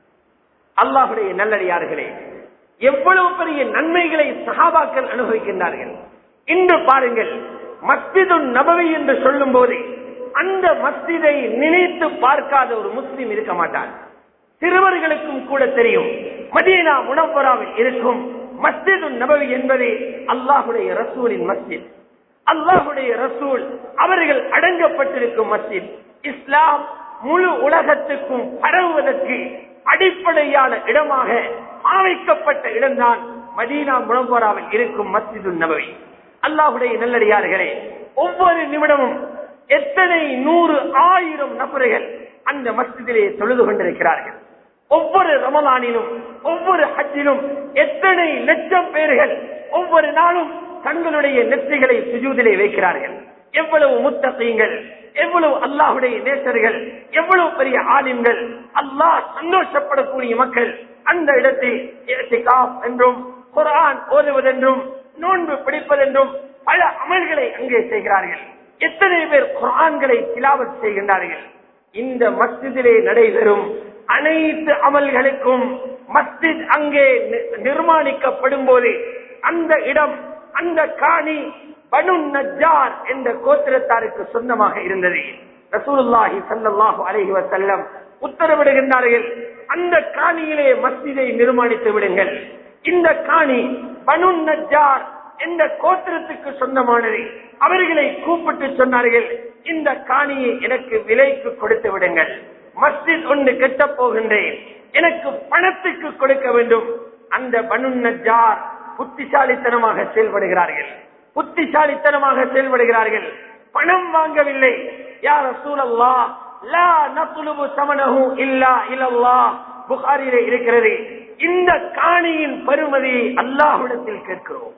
Speaker 1: அல்லாஹுடைய நல்லடியார்களே எவ்வளவு பெரிய நன்மைகளை சஹாபாக்கள் அனுபவிக்கின்றார்கள் இன்று பாருங்கள் மஸ்ஜிது நபவி என்று சொல்லும் போது அந்த மஸ்ஜிதை நினைத்து பார்க்காத ஒரு முஸ்லிம் இருக்க மாட்டார் சிறுவர்களுக்கும் கூட தெரியும் மதீனா முனவராவில் இருக்கும் மஸ்ஜிது நபவி என்பது அல்லாஹுடைய ரசூலின் மஸ்ஜித் அல்லாஹுடைய ரசூல் அவர்கள் அடங்கப்பட்டிருக்கும் மஸ்ஜித் இஸ்லாம் முழு உலகத்துக்கும் பரவுவதற்கு அடிப்படையான இடமாக அமைக்கப்பட்ட இடம்தான் மதீனா முனவராவில் இருக்கும் மஸ்ஜிது நபவி அல்லாஹுடைய நல்லடியார்களே ஒவ்வொரு நிமிடமும் எத்தனை நூறு ஆயிரம் நபர்கள் அந்த மஸ்ஜிதிலே தொழுது கொண்டிருக்கிறார்கள் ஒவ்வொரு ரமலானிலும் ஒவ்வொரு ஹஜ்ஜிலும் எத்தனை லட்சம் பேர்கள் ஒவ்வொரு நாளும் தங்களுடைய நெற்றிகளை சுஜூதிலே வைக்கிறார்கள் எவ்வளவு முத்தகையுங்கள் எவ்வளவு அல்லாஹுடைய நேசர்கள் எவ்வளவு பெரிய ஆலிம்கள் அல்லாஹ் சந்தோஷப்படக்கூடிய மக்கள் அந்த இடத்தில் இஅ்திகாஃப் என்றும் குர்ஆன் ஓதுவதென்றும் நோன்பு பிடிப்பதென்றும் பல அமல்களை அங்கே செய்கிறார்கள் எத்தனை பேர் குர்ஆன்களை திலாவத் செய்கின்றார்கள் இந்த மஸ்ஜிதிலே நடைபெறும் அனைத்து அமல்களுக்கும் மஸ்ஜித் அங்கே நி- நிர்மாணிக்கப்படும் போது அந்த இடம் அந்த காணி பனு நஜ்ஜார் என்ற கோத்திரத்தாருக்கு சொந்தமாக இருந்தது ரசூலுல்லாஹி ஸல்லல்லாஹு அலைஹி வஸல்லம் உத்தரவிடுகின்றார்கள் அந்த காணியிலே மஸ்ஜிதை நிர்மாணித்து விடுங்கள் இந்த காணி பனு நஜ்ஜார் என்ற கோத்திரத்துக்கு சொந்தமானது அவர்களை கூப்பிட்டு சொன்னார்கள் இந்த காணியை எனக்கு விலைக்கு கொடுத்து விடுங்கள் மஸ்ஜித் ஒன்று கட்டப் போகின்றேன் எனக்கு பணத்துக்கு கொடுக்க வேண்டும் அந்த பனு நஜ்ஜார் புத்திசாலித்தனமாக செயல்படுகிறார்கள் புத்திசாலித்தனமாக செயல்படுகிறார்கள் பணம் வாங்கவில்லை யார் சூழல்லா லா நத்லுபு சமனஹு இல்லா இலல்லாஹ் புகாரிலே இருக்கிறது இந்த காணியின் பெருமதியை அல்லாஹ்விடத்தில் கேட்கிறோம்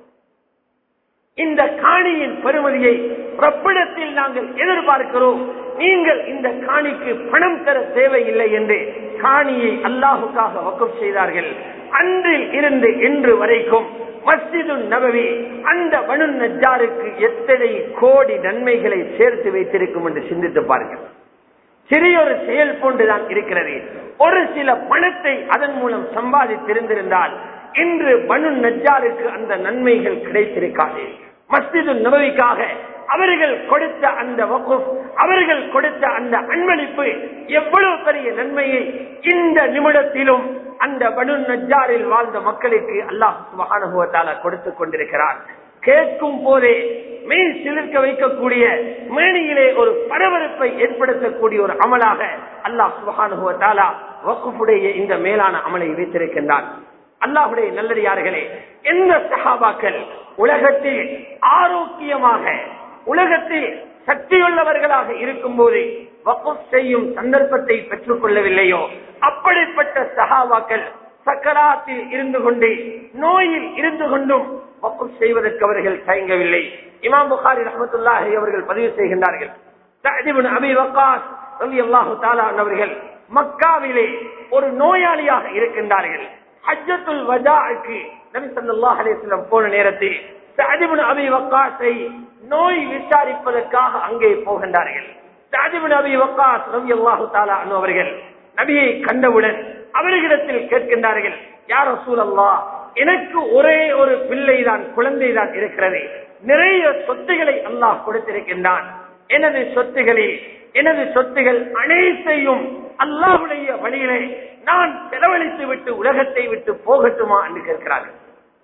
Speaker 1: இந்த காணியின் பெருமதியை ரப்பிடத்தில் நாங்கள் எதிர்பார்க்கிறோம் நீங்கள் இந்த காணிக்கு பணம் தர தேவையில்லை என்று காணியை அல்லாஹுக்காக வக்கம் செய்தார்கள் அன்றில் இருந்து இன்று வரைக்கும் மஸ்ஜிது நபவி அந்த பனு நஜ்ஜாருக்கு எத்தனை கோடி நன்மைகளை சேர்த்து வைத்திருக்கும் என்று சிந்தித்து பாருங்கள் சிறிய ஒரு செயல் போன்றுதான் இருக்கிறது ஒரு சில பணத்தை அதன் மூலம் சம்பாதித்திருந்திருந்தால் இன்று பனு நஜ்ஜாருக்கு அந்த நன்மைகள் கிடைத்திருக்காது மஸ்ஜிது நபவிக்காக அவர்கள் கொடுத்த அந்த வகுப் அவர்கள் கொடுத்த அந்த அன்பளிப்பு எவ்வளவு பெரிய நன்மையை இந்த நிமிடத்திலும் அந்த பனு நஜ்ஜாரில் வாழ்ந்த மக்களுக்கு அல்லாஹ் சுபஹானுபவத்தால கொடுத்துக் கொண்டிருக்கிறார் கேட்கும் போதே மெய் சிலிர்க்க வைக்கக்கூடிய மேனியிலே ஒரு பரபரப்பை ஏற்படுத்தக்கூடிய ஒரு அமலாக அல்லாஹ் சுபஹானுபவத்தாலா வக்குப்புடைய இந்த மேலான அமலை வைத்திருக்கின்றான் அல்லாஹுடைய நல்லடியார்களே எந்த சஹாபாக்கள் உலகத்தில் ஆரோக்கியமாக உலகத்தில் சக்தியுள்ளவர்களாக இருக்கும் போது வக்குப் செய்யும் சந்தர்ப்பத்தை பெற்றுக் கொள்ளவில்லையோ அப்படிப்பட்ட சஹாபாக்கள் சக்கராத்தில் இருந்து கொண்டு நோயில் இருந்து கொண்டும் வக்குப் செய்வதற்கு அவர்கள் தயங்கவில்லை இமாம் புகாரி ரஹமத்துல்லாஹி அவர்கள் பதிவு செய்கின்றார்கள் அபி வக்காஸ் ரலியல்லாஹு தஆலா அவர்கள் மக்காவிலே ஒரு நோயாளியாக இருக்கின்றார்கள் ஹஜ்ஜத்துல் வஜாக்கு நபி ஸல்லல்லாஹு அலைஹி வஸல்லம் போன நேரத்தில் சஅதிபுன் அபி வக்காஸை நோய் விசாரிப்பதற்காக அங்கே போகின்றார்கள் சஅதிபுன் அபி வக்காஸ் ரலியல்லாஹு தஆலா அன்ஹு அவர்கள் நபியை கண்டவுடன் அவர்களிடத்தில் கேட்கின்றார்கள் யார் ரசூலல்லாஹ் எனக்கு ஒரே ஒரு பிள்ளைதான் குழந்தைதான் இருக்கிறது நிறைய சொத்துகளை அல்லாஹ் கொடுத்திருக்கின்றான் எனது சொத்துகளில் எனது சொத்துகள் அனைத்தையும் அல்லாஹுடைய வழியிலே நான் செலவழித்து விட்டு உலகத்தை விட்டு போகட்டுமா என்று கேட்கிறார்கள்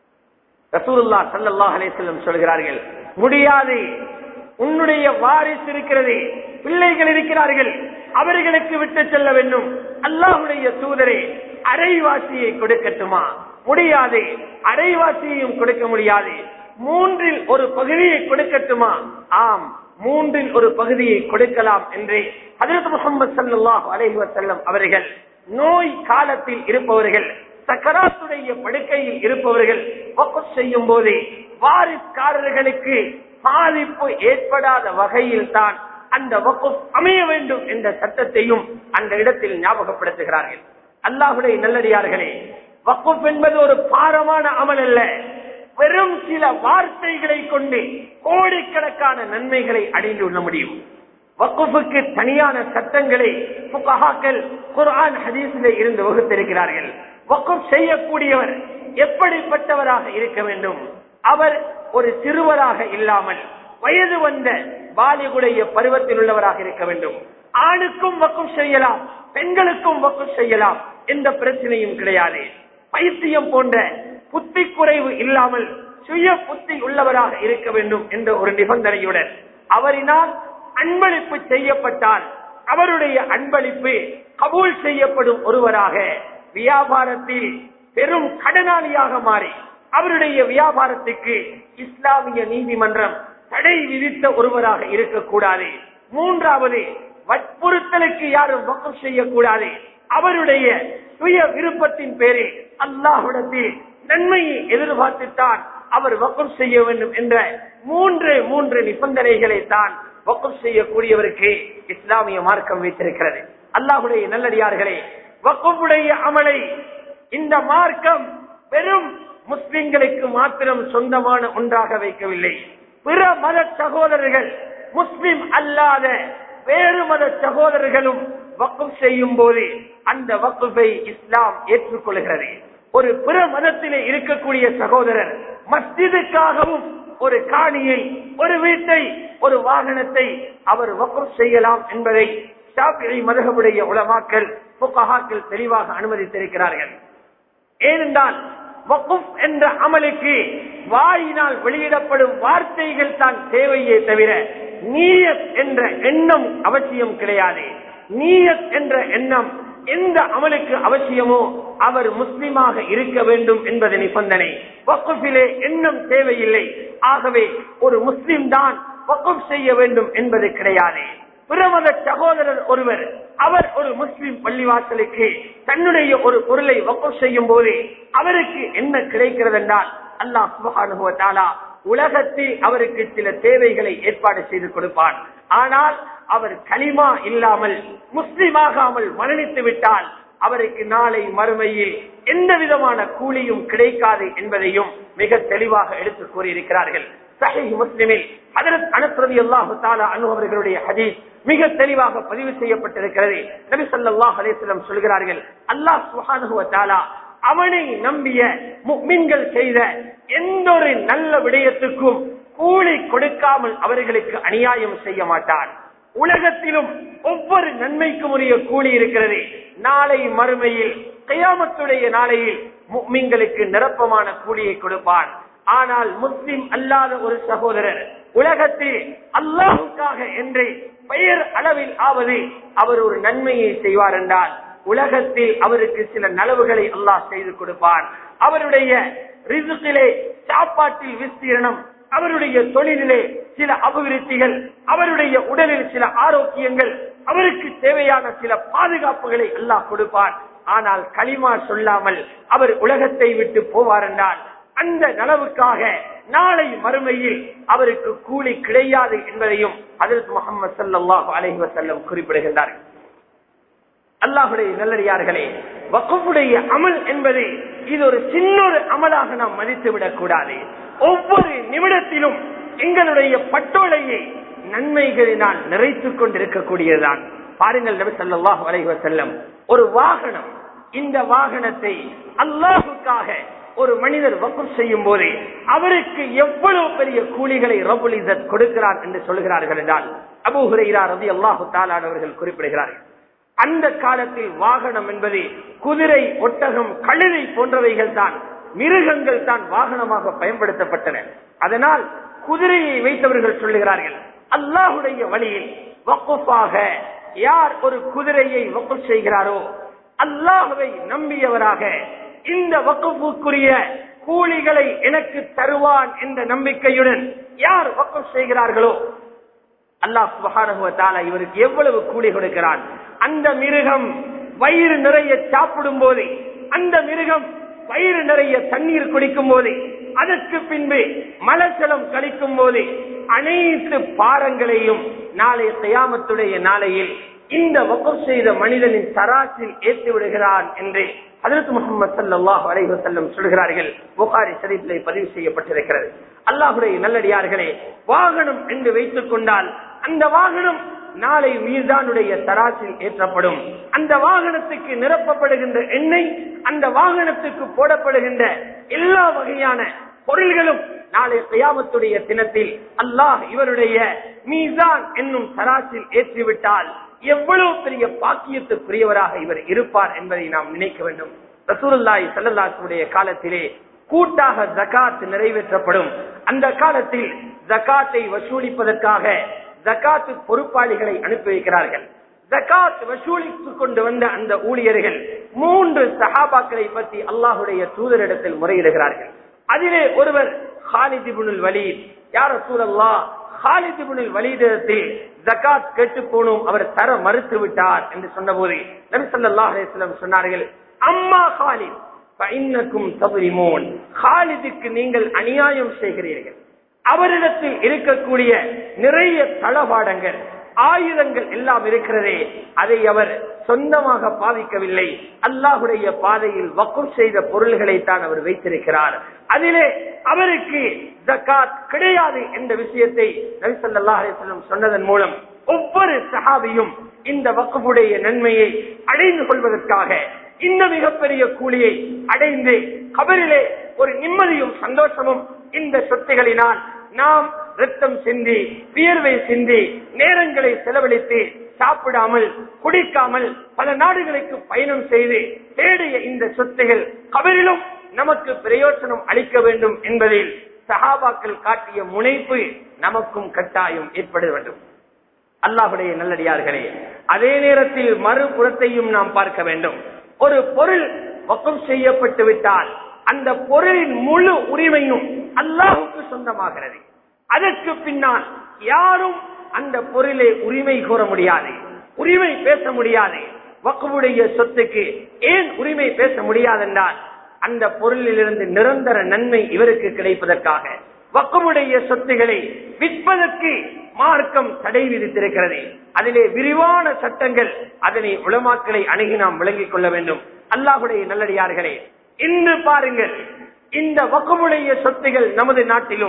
Speaker 1: ரசூலுல்லா சல்லல்லாஹ் அலைஹிஸ்ஸலாம் சொல்கிறார்கள் முடியாது உன்னுடைய வாரிசு இருக்கிறது பிள்ளைகள் இருக்கிறார்கள் அவர்களுக்கு விட்டு செல்ல வேண்டும் அல்லாஹுடைய தூதரே அரைவாசியை கொடுக்கட்டுமா முடியாது அரைவாசியையும் கொடுக்க முடியாது மூன்றில் ஒரு பகுதியை கொடுக்கட்டுமா ஆம் மூன்றில் ஒரு பகுதியை கொடுக்கலாம் என்று ஹதரத் முகமது சல்லாஹ் அலைஹி வஸல்லம் அவர்கள் நோய் காலத்தில் இருப்பவர்கள் சக்கராத்துடைய படுக்கையில் இருப்பவர்கள் வக்குப் செய்யும் போது வாரிஸ்காரர்களுக்கு பாதிப்பு ஏற்படாத வகையில் தான் அந்த வக்குப் அமைய வேண்டும் என்ற சட்டத்தையும் அந்த இடத்தில் ஞாபகப்படுத்துகிறார்கள் அல்லாஹுடைய நல்லடியார்களே வக்குப் என்பது ஒரு பாரமான அமல் அல்ல வெறும் சில வார்த்தைகளை கொண்டு கோடிக்கணக்கான நன்மைகளை அடைந்து கொள்ள முடியும் வக்குஃபுக்கு தனியான சட்டங்களை புகஹாக்கள் குர்ஆன் ஹதீஸிலே இருந்து வகுத்திருக்கிறார்கள் வக்குப் செய்யக்கூடியவர் எப்படிப்பட்டவராக இருக்க வேண்டும் அவர் ஒரு சிறுவராக இல்லாமல் வயது வந்த பாலிகுடைய பருவத்தில் உள்ளவராக இருக்க வேண்டும் ஆணுக்கும் வக்குப் செய்யலாம் பெண்களுக்கும் வக்குப் செய்யலாம் எந்த பிரச்சனையும் கிடையாது பைத்தியம் போன்ற புத்தி குறைவு இல்லாமல் சுய புத்தி உள்ளவராக இருக்க வேண்டும் என்ற ஒரு நிபந்தனையுடன் அவரினால் அன்பளிப்பு செய்யப்பட்டால் அவருடைய அன்பளிப்பு கபூல் செய்யப்படும் ஒருவராக வியாபாரத்தில் பெரும் கடனாளியாக மாறி அவருடைய வியாபாரத்துக்கு இஸ்லாமிய நீதிமன்றம் தடை விதித்த ஒருவராக இருக்கக்கூடாது மூன்றாவது வற்புறுத்தலுக்கு யாரும் வக்கம் செய்யக்கூடாது அவருடைய சுய விருப்பத்தின் பேரில் அல்லாஹுடத்தில் நன்மையை எதிர்பார்த்துத்தான் அவர் வக்கம் செய்ய வேண்டும் என்ற மூன்று மூன்று நிபந்தனைகளை தான் வக்கம் செய்யக்கூடியவருக்கு இஸ்லாமிய மார்க்கம் வைத்திருக்கிறது அல்லாஹுடைய நல்லடியார்களே வக்குடைய அமலை இந்த மார்க்கம் வெறும் முஸ்லிம்களுக்கு மாத்திரம் சொந்தமான ஒன்றாக வைக்கவில்லை பிற மத சகோதரர்கள் முஸ்லிம் அல்லாத வேறு மத சகோதரர்களும் வக்குப் செய்யும் போது அந்த வக்குப்பை இஸ்லாம் ஏற்றுக்கொள்கிறது ஒரு பிற மதத்திலே இருக்கக்கூடிய சகோதரர் மஸ்ஜிதுக்காகவும் ஒரு காணியை ஒரு வீட்டை ஒரு வாகனத்தை அவர் வக்குப் செய்யலாம் என்பதை ஷாஃபிஈ மதகமுடைய உலமாக்கள் புகஹாக்கள் தெளிவாக அனுமதித்திருக்கிறார்கள் ஏனென்றால் வக்குப் என்ற அமலுக்கு வாயினால் வெளியிடப்படும் வார்த்தைகள் தான் தேவையே தவிர நீயத் என்ற எண்ணம் அவசியம் கிடையாது நீயத் என்ற எண்ணம் எந்த அமலுக்கு அவசியமோ அவர் முஸ்லிமாக இருக்க வேண்டும் என்பது நிபந்தனை வக்குஃபிலே எண்ணம் தேவையில்லை ஆகவே ஒரு முஸ்லிம் தான் வக்குப் செய்ய வேண்டும் என்பது கிடையாது பிரமத சகோதரர் ஒருவர் அவர் ஒரு முஸ்லிம் பள்ளிவாசலுக்கு தன்னுடைய ஒரு பொருளை வக்குப் செய்யும் போது அவருக்கு என்ன கிடைக்கிறது என்றால் அல்லாஹ் சுபகானுபவத்தாலா உலகத்தில் அவருக்கு சில தேவைகளை ஏற்பாடு செய்து கொடுப்பான் ஆனால் அவர் களிமா இல்லாமல் முஸ்லிமாகாமல் மரணித்து விட்டால் அவருக்கு நாளை மறுமையில் எந்த விதமான கூலியும் கிடைக்காது என்பதையும் மிக தெளிவாக எடுத்து கூறியிருக்கிறார்கள் சஹீஹ் முஸ்லிமில் ஹஜரத் அனஸ் ரலியல்லாஹு தஆலா அன்ஹு அவர்களுடைய ஹதீஸ் மிக தெளிவாக பதிவு செய்யப்பட்டிருக்கிறது நபி ஸல்லல்லாஹு அலைஹி வஸல்லம் சொல்கிறார்கள் அல்லாஹ் சுப்ஹானஹு வ தஆலா அவனை நம்பிய முக்மின்கள் செய்த எந்த ஒரு நல்ல விடயத்துக்கும் கூலி கொடுக்காமல் அவர்களுக்கு அநியாயம் செய்ய மாட்டான் உலகத்திலும் ஒவ்வொரு நன்மைக்கும் உரிய கூலி இருக்கிறது நாளை மறுமையில் கயாமத்துடைய நாளையில் முக்மின்களுக்கு நிரப்பமான கூலியை கொடுப்பான் ஆனால் முஸ்லிம் அல்லாத ஒரு சகோதரர் உலகத்தில் அல்லாஹுக்காக என்று பெயர் அளவில் ஆவது அவர் ஒரு நன்மையை செய்வார் என்றால் உலகத்தில் அவருக்கு சில நலவுகளை அல்லாஹ் செய்து கொடுப்பான் அவருடைய ரிசுக்கிலே சாப்பாட்டில் விஸ்தீரணம் அவருடைய தொழிலிலே சில அபிவிருத்திகள் அவருடைய உடலில் சில ஆரோக்கியங்கள் அவருக்கு தேவையான சில பாதுகாப்புகளை அல்லாஹ் கொடுப்பான் ஆனால் களிமா சொல்லாமல் அவர் உலகத்தை விட்டு போவார் என்றால் அந்த நலவுக்காக நாளை மறுமையில் அவருக்கு கூலி கிடையாது என்பதையும் அதற்கு முகமது சல்லாஹூ அலஹி வசல்லம் குறிப்பிடுகின்றார்கள் அல்லாஹுடைய நல்லடியார்களே வக்குடைய அமல் என்பது இது ஒரு சின்ன ஒரு அமலாக நாம் மதித்து விடக் கூடாது ஒவ்வொரு நிமிடத்திலும் எங்களுடைய பட்டோலையை நன்மைகளினால் நிறைத்துக் கொண்டிருக்கக்கூடியதுதான் பாருங்கள் நபி ஸல்லல்லாஹு அலைஹி வஸல்லம் ஒரு வாகனம் இந்த வாகனத்தை அல்லாஹுக்காக ஒரு மனிதர் வக்குப் செய்யும் போது அவருக்கு எவ்வளவு பெரிய கூலிகளை ரபுல் இஸத் கொடுக்கிறார் என்று சொல்கிறார்கள் என்றால் அபூ ஹுரைரா ரலியல்லாஹு தஆலா அவர்கள் குறிப்பிடுகிறார்கள் அந்த காலத்தில் வாகனம் என்பது குதிரை ஒட்டகம் கழுதை போன்றவைகள் தான் மிருகங்கள் தான் வாகனமாக பயன்படுத்தப்பட்டன அதனால் குதிரையை வைத்தவர்கள் சொல்லுகிறார்கள் அல்லாஹுடைய வழியில் வக்குப்பாக யார் ஒரு குதிரையை வக்கு செய்கிறாரோ அல்லாஹுவை நம்பியவராக இந்த வக்குப்புக்குரிய கூலிகளை எனக்கு தருவான் என்ற நம்பிக்கையுடன் யார் வக்கு செய்கிறார்களோ அல்லாஹ் சுபகாரகுவத்தால இவருக்கு எவ்வளவு கூலி கொடுக்கிறான் அந்த மிருகம் வயிறு நிறைய சாப்பிடும் போது அந்த மிருகம் வயிறு நிறைய தண்ணீர் குடிக்கும் போது அதற்கு பின்பு மலச்சலம் கழிக்கும் போது அனைத்து பாரங்களையும் நாளை கயாமத்துடைய நாளையில் இந்த வக்கம் செய்த மனிதனின் தராசில் ஏற்றி விடுகிறான் என்று அதற்கு முகமது சல்லாஹ் அலைஹு செல்லம் சொல்கிறார்கள் புகாரி ஷரீஃபிலே பதிவு செய்யப்பட்டிருக்கிறது அல்லாஹுடைய நல்லடியார்களே வாகனம் என்று வைத்துக் கொண்டால் அந்த வாகனம் நாளை மீதானுடைய தராசில் ஏற்றப்படும் அந்த வாகனத்துக்கு நிரப்பப்படுகின்ற எண்ணெய் அந்த வாகனத்துக்கு போடப்படுகின்ற எல்லா வகையான பொருள்களும் நாளை கியாமத்துடைய தினத்தில் அல்லாஹ் இவருடைய மீசான் என்னும் தராசில் ஏற்றிவிட்டால் எவ்வளவு பெரிய பாக்கியத்துக்குரியவராக இவர் இருப்பார் என்பதை நாம் நினைக்க வேண்டும் ரசூலுல்லாஹி ஸல்லல்லாஹுடைய காலத்திலே கூட்டாக ஜகாத் நிறைவேற்றப்படும் அந்த காலத்தில் ஜகாத்தை வசூலிப்பதற்காக ஜகாத்து பொறுப்பாளிகளை அனுப்பி வைக்கிறார்கள் ஜகாத் வசூலித்துக் கொண்டு வந்த அந்த ஊழியர்கள் மூன்று சஹாபாக்களை பற்றி அல்லாஹுடைய தூதரிடத்தில் முறையிடுகிறார்கள் அதிலே ஒருவர் ஹாலிதிபுனுல் வலீத் யார் சூழல்லா ஹாலிதிபுனுல் வலீதத்தில் ஜகாத் கேட்டு போனும் அவர் தர மறுத்து விட்டார் என்று சொன்னபோது நபி ஸல்லல்லாஹு அலைஹி வஸல்லம் சொன்னார்கள் அம்மா ஹாலித் ஃபஇன்னக்கும் தظلمون ஹாலிதுக்கு நீங்கள் அநியாயம் செய்கிறீர்கள் அவரிடத்தில் இருக்கக்கூடிய நிறைய தளபாடங்கள் ஆயுதங்கள் எல்லாம் இருக்கிறதே அதை அவர் சொந்தமாக பாவிக்கவில்லை அல்லாஹுடைய பாதையில் வக்கும் செய்த பொருள்களை தான் அவர் வைத்திருக்கிறார் அதிலே அவருக்கு ஜக்காத் கிடையாது என்ற விஷயத்தை நபிசல்லாஹ் அலிஸ்லம் சொன்னதன் மூலம் ஒவ்வொரு சஹாபியும் இந்த வக்குடைய நன்மையை அடைந்து கொள்வதற்காக இந்த மிகப்பெரிய கூலியை அடைந்து கபரிலே ஒரு நிம்மதியும் சந்தோஷமும் இந்த சொத்துகளினால் நாம் ரத்தம் சிந்தி வியர்வை சிந்தி நேரங்களை செலவழித்து சாப்பிடாமல் குடிக்காமல் பல நாடுகளுக்கு பயணம் செய்து தேடிய இந்த சொத்துகள் கபரிலும் நமக்கு பிரயோஜனம் அளிக்க வேண்டும் என்பதில் சஹாபாக்கள் காட்டிய முனைப்பு நமக்கும் கட்டாயம் ஏற்பட வேண்டும் அல்லாஹுடைய நல்லடியார்களே அதே நேரத்தில் மறுபுறத்தையும் நாம் பார்க்க வேண்டும் ஒரு பொருள் வக்கம் செய்யப்பட்டு விட்டால் அந்த பொருளின் முழு உரிமையும் அல்லாஹுக்கு சொந்தமாகிறது அதற்கு பின்னால் யாரும் அந்த பொருளை உரிமை கோர முடியாது உரிமை பேச முடியாது வக்குவுடைய சொத்துக்கு ஏன் உரிமை பேச முடியாதென்றால் அந்த பொருளிலிருந்து நிரந்தர நன்மை இவருக்கு கிடைப்பதற்காக வக்குமுடைய சொத்துக்களை விற்பதற்கு மார்க்கம் தடை விதித்திருக்கிறது அதிலே விரிவான சட்டங்கள் அதனை உளமாக்களை அணுகி நாம் விளங்கிக் கொள்ள வேண்டும் அல்லாஹுடைய நல்லடியார்களே இன்று பாருங்கள் இந்த வக்குமுடைய சொத்துகள் நமது நாட்டிலும்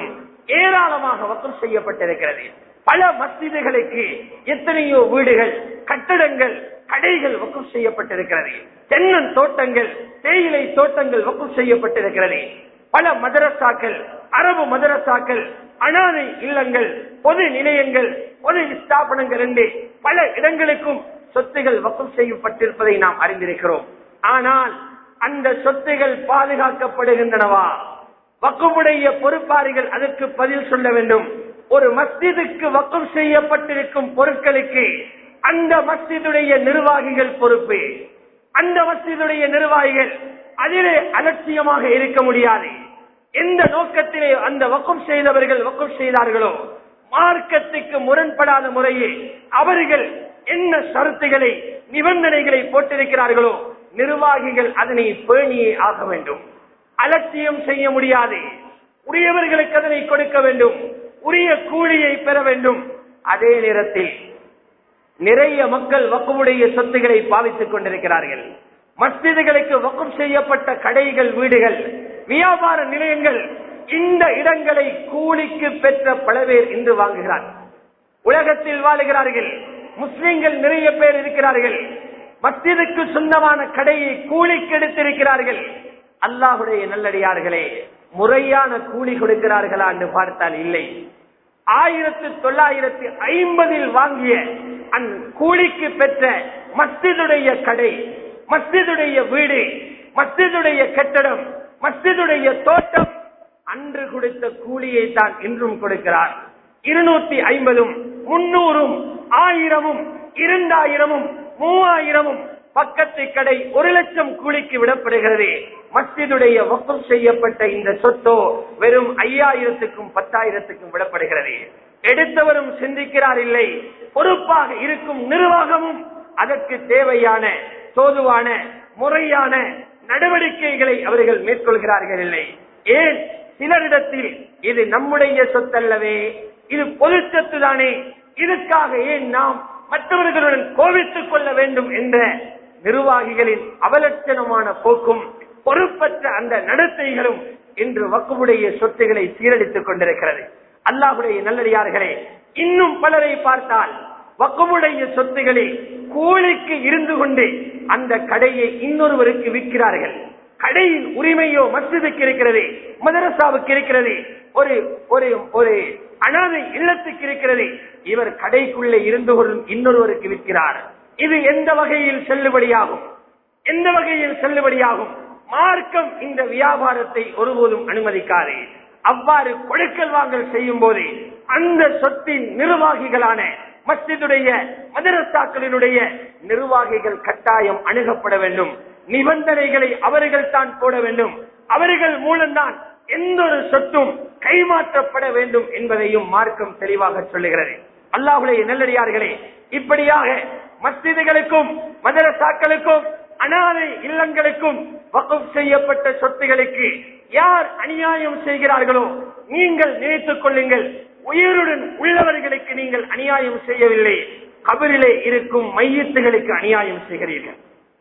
Speaker 1: ஏராளமாக வக்கம் செய்யப்பட்டிருக்கிறது பல மஸ்ஜிதுகளுக்கு எத்தனையோ வீடுகள் கட்டடங்கள் கடைகள் வக்கம் செய்யப்பட்டிருக்கிறது தென்னன் தோட்டங்கள் தேயிலை தோட்டங்கள் வக்கம் செய்யப்பட்டிருக்கிறது பல மதரசாக்கள் அரபு மதரசாக்கள் அனாதை இல்லங்கள் பொது நிலையங்கள் பொது ஸ்தாபனங்கள் என்று பல இடங்களுக்கும் சொத்துகள் வக்கம் செய்யப்பட்டிருப்பதை நாம் அறிந்திருக்கிறோம் ஆனால் அந்த சொத்துகள் பாதுகாக்கப்படுகின்றனவா வக்குமுடைய பொறுப்பாளிகள் அதற்கு பதில் சொல்ல வேண்டும் ஒரு மஸ்ஜிதுக்கு வக்கம் செய்யப்பட்டிருக்கும் பொருட்களுக்கு அந்த மஸ்ஜிதுடைய நிர்வாகிகள் பொறுப்பு அந்த மஸ்ஜிதுடைய நிர்வாகிகள் அதிலே அலட்சியமாக இருக்க முடியாது எந்த நோக்கத்திலே அந்த வக்கம் செய்தவர்கள் வக்கம் செய்தார்களோ மார்க்கத்துக்கு முரண்படாத முறையில் அவர்கள் என்ன சரத்துகளை நிபந்தனைகளை போட்டிருக்கிறார்களோ நிர்வாகிகள் அதனை பேணியே ஆக வேண்டும் அலட்சியம் செய்ய முடியாது உரியவர்களுக்கு அதனை கொடுக்க வேண்டும் உரிய கூலியை பெற வேண்டும் அதே நேரத்தில் நிறைய மக்கள் வக்குமுடைய சொத்துக்களை பாவித்துக் கொண்டிருக்கிறார்கள் மஸ்ஜிதுகளுக்கு வக்கம் செய்யப்பட்ட கடைகள் வீடுகள் வியாபார நிலையங்கள் இந்த இடங்களை கூலிக்கு பெற்ற பல பேர் இன்று வாங்குகிறார் உலகத்தில் வாழுகிறார்கள் முஸ்லிம்கள் நிறைய பேர் இருக்கிறார்கள் மஸ்ஜிதுக்கு சொந்தமான கடையை கூலிக்கு எடுத்திருக்கிறார்கள் அல்லாஹுடைய நல்லடியார்களே முறையான கூலி கொடுக்கிறார்களா என்று பார்த்தால் இல்லை ஆயிரத்தி தொள்ளாயிரத்தி ஐம்பதில் வாங்கிய அந்த கூலிக்கு பெற்ற மஸ்ஜிதுடைய கடை மஸ்ஜிதுடைய வீடு மஸ்ஜிதுடைய கட்டடம் மஸ்ஜிதுடைய தோட்டம் அன்று கொடுத்த கூலியை தான் இன்றும் கொடுக்கிறார் இருநூத்தி ஐம்பதும் முன்னூறும் ஆயிரமும் இரண்டாயிரமும் மூவாயிரமும் பக்கத்து கடை ஒரு லட்சம் கூலிக்கு விடப்படுகிறது மஸ்ஜிதுடைய வக்கம் செய்யப்பட்ட இந்த சொத்தோ வெறும் ஐயாயிரத்துக்கும் பத்தாயிரத்துக்கும் விடப்படுகிறது எடுத்தவரும் சிந்திக்கிறார் இல்லை பொறுப்பாக இருக்கும் நிர்வாகமும் அதற்கு தேவையான தோதுவான முறையான நடவடிக்கைகளை அவர்கள் மேற்கொள்கிறார்கள் இல்லை ஏன் சிலரிடத்தில் இது நம்முடைய சொத்தல்லவே இது பொது சொத்து தானே இதுக்காக ஏன் நாம் மற்றவர்களுடன் கோபித்துக் கொள்ள வேண்டும் என்ற நிர்வாகிகளின் அவலட்சணமான போக்கும் பொறுப்பற்ற அந்த நடத்தைகளும் இன்று வக்குவுடைய சொத்துக்களை சீரழித்துக் கொண்டிருக்கிறது அல்லாஹுடைய நல்லடியார்களே இன்னும் பலரை பார்த்தால் வக்குமுடைய சொத்துகளில் கூலிக்கு இருந்து கொண்டு அந்த கடையை இன்னொருவருக்கு விற்கிறார்கள் கடையின் உரிமையோ மஸ்ஜிதுக்கு இருக்கிறது மதரசாவுக்கு இருக்கிறது ஒரு ஒரு ஒரு அனாதை இல்லத்துக்கு இருக்கிறது இவர் கடைக்குள்ளே இருந்து கொள்ளும் இன்னொருவருக்கு விற்கிறார் இது எந்த வகையில் செல்லுபடியாகும் எந்த வகையில் செல்லுபடியாகும் மார்க்கம் இந்த வியாபாரத்தை ஒருபோதும் அனுமதிக்காது அவ்வாறு கொடுக்கல் வாங்கல் செய்யும் போது அந்த சொத்தின் நிர்வாகிகளான மஸ்ஜிதுடைய மதரசாக்களினுடைய நிர்வாகிகள் கட்டாயம் அணுகப்பட வேண்டும் நிபந்தனைகளை அவர்கள் தான் போட வேண்டும் அவர்கள் மூலம்தான் எந்த ஒரு சொத்தும் கைமாற்றப்பட வேண்டும் என்பதையும் மார்க்கம் தெளிவாக சொல்லுகிறது அல்லாஹுடைய நல்லடியார்களே இப்படியாக மஸ்ஜிதுகளுக்கும் மதரசாக்களுக்கும் அனாதை இல்லங்களுக்கும் வகுப் செய்யப்பட்ட சொத்துகளுக்கு யார் அநியாயம் செய்கிறார்களோ நீங்கள் நினைத்துக் கொள்ளுங்கள் உயிருடன் உள்ளவர்களுக்கு நீங்கள் அநியாயம் செய்யவில்லை கபரிலே இருக்கும் மையத்துகளுக்கு அநியாயம் செய்கிறீர்கள்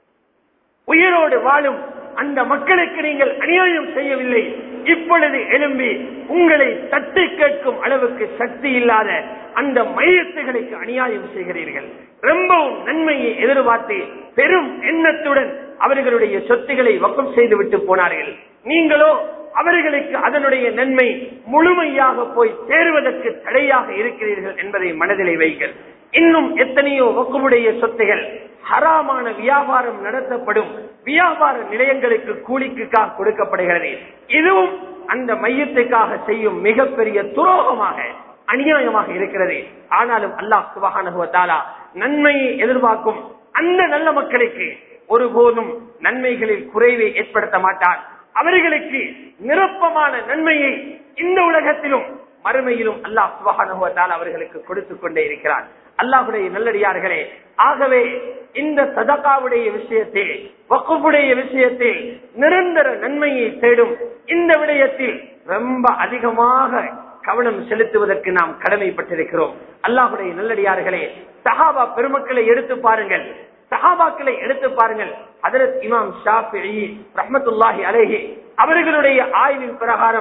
Speaker 1: உயிரோடு வாழும் அந்த மக்களுக்கு நீங்கள் அநியாயம் செய்யவில்லை இப்பொழுது எழும்பி உங்களை தட்டி கேட்கும் அளவுக்கு சக்தி இல்லாத அந்த மையத்துகளுக்கு அநியாயம் செய்கிறீர்கள் ரொம்பவும் நன்மையை எதிர்பார்த்து பெரும் எண்ணத்துடன் அவர்களுடைய சொத்துக்களை வக்கம் செய்துவிட்டு போனார்கள் நீங்களோ அவர்களுக்கு அதனுடைய நன்மை முழுமையாக போய் சேருவதற்கு தடையாக இருக்கிறீர்கள் என்பதை மனதிலே வைங்கள் இன்னும் எத்தனையோ வக்குமுடைய சொத்துகள் ஹராமான வியாபாரம் நடத்தப்படும் வியாபார நிலையங்களுக்கு கூலிக்குக்காக கொடுக்கப்படுகிறது இதுவும் அந்த மையத்துக்காக செய்யும் மிகப்பெரிய துரோகமாக அநியாயமாக இருக்கிறது ஆனாலும் அல்லாஹ் சுபகானுவத்தாலா நன்மையை எதிர்பார்க்கும் அந்த நல்ல மக்களுக்கு ஒருபோதும் நன்மைகளில் குறைவை ஏற்படுத்த மாட்டான் அவர்களுக்கு நிரப்பமான நன்மையை இந்த உலகத்திலும் மறுமையிலும் அல்லாஹ் சுபகானுவத்தால் அவர்களுக்கு கொடுத்து கொண்டே இருக்கிறான் அல்லாஹுடைய நல்லடியார்களே ஆகவே இந்த சதகாவுடைய விஷயத்தில் வக்குப்புடைய விஷயத்தில் நிரந்தர நன்மையை தேடும் இந்த விடயத்தில் ரொம்ப அதிகமாக கவனம் செலுத்துவதற்கு நாம் கடமைப்பட்டிருக்கிறோம் அல்லாஹுடைய நல்லடியார்களே சஹாபா பெருமக்களை எடுத்து பாருங்கள் சஹாபாக்களை எடுத்து பாருங்கள் அதரத் இமாம் ஷாஃபி ரஹமத்துல்லாஹி அலேஹி அவர்களுடைய ஆய்வின் பிரகாரம்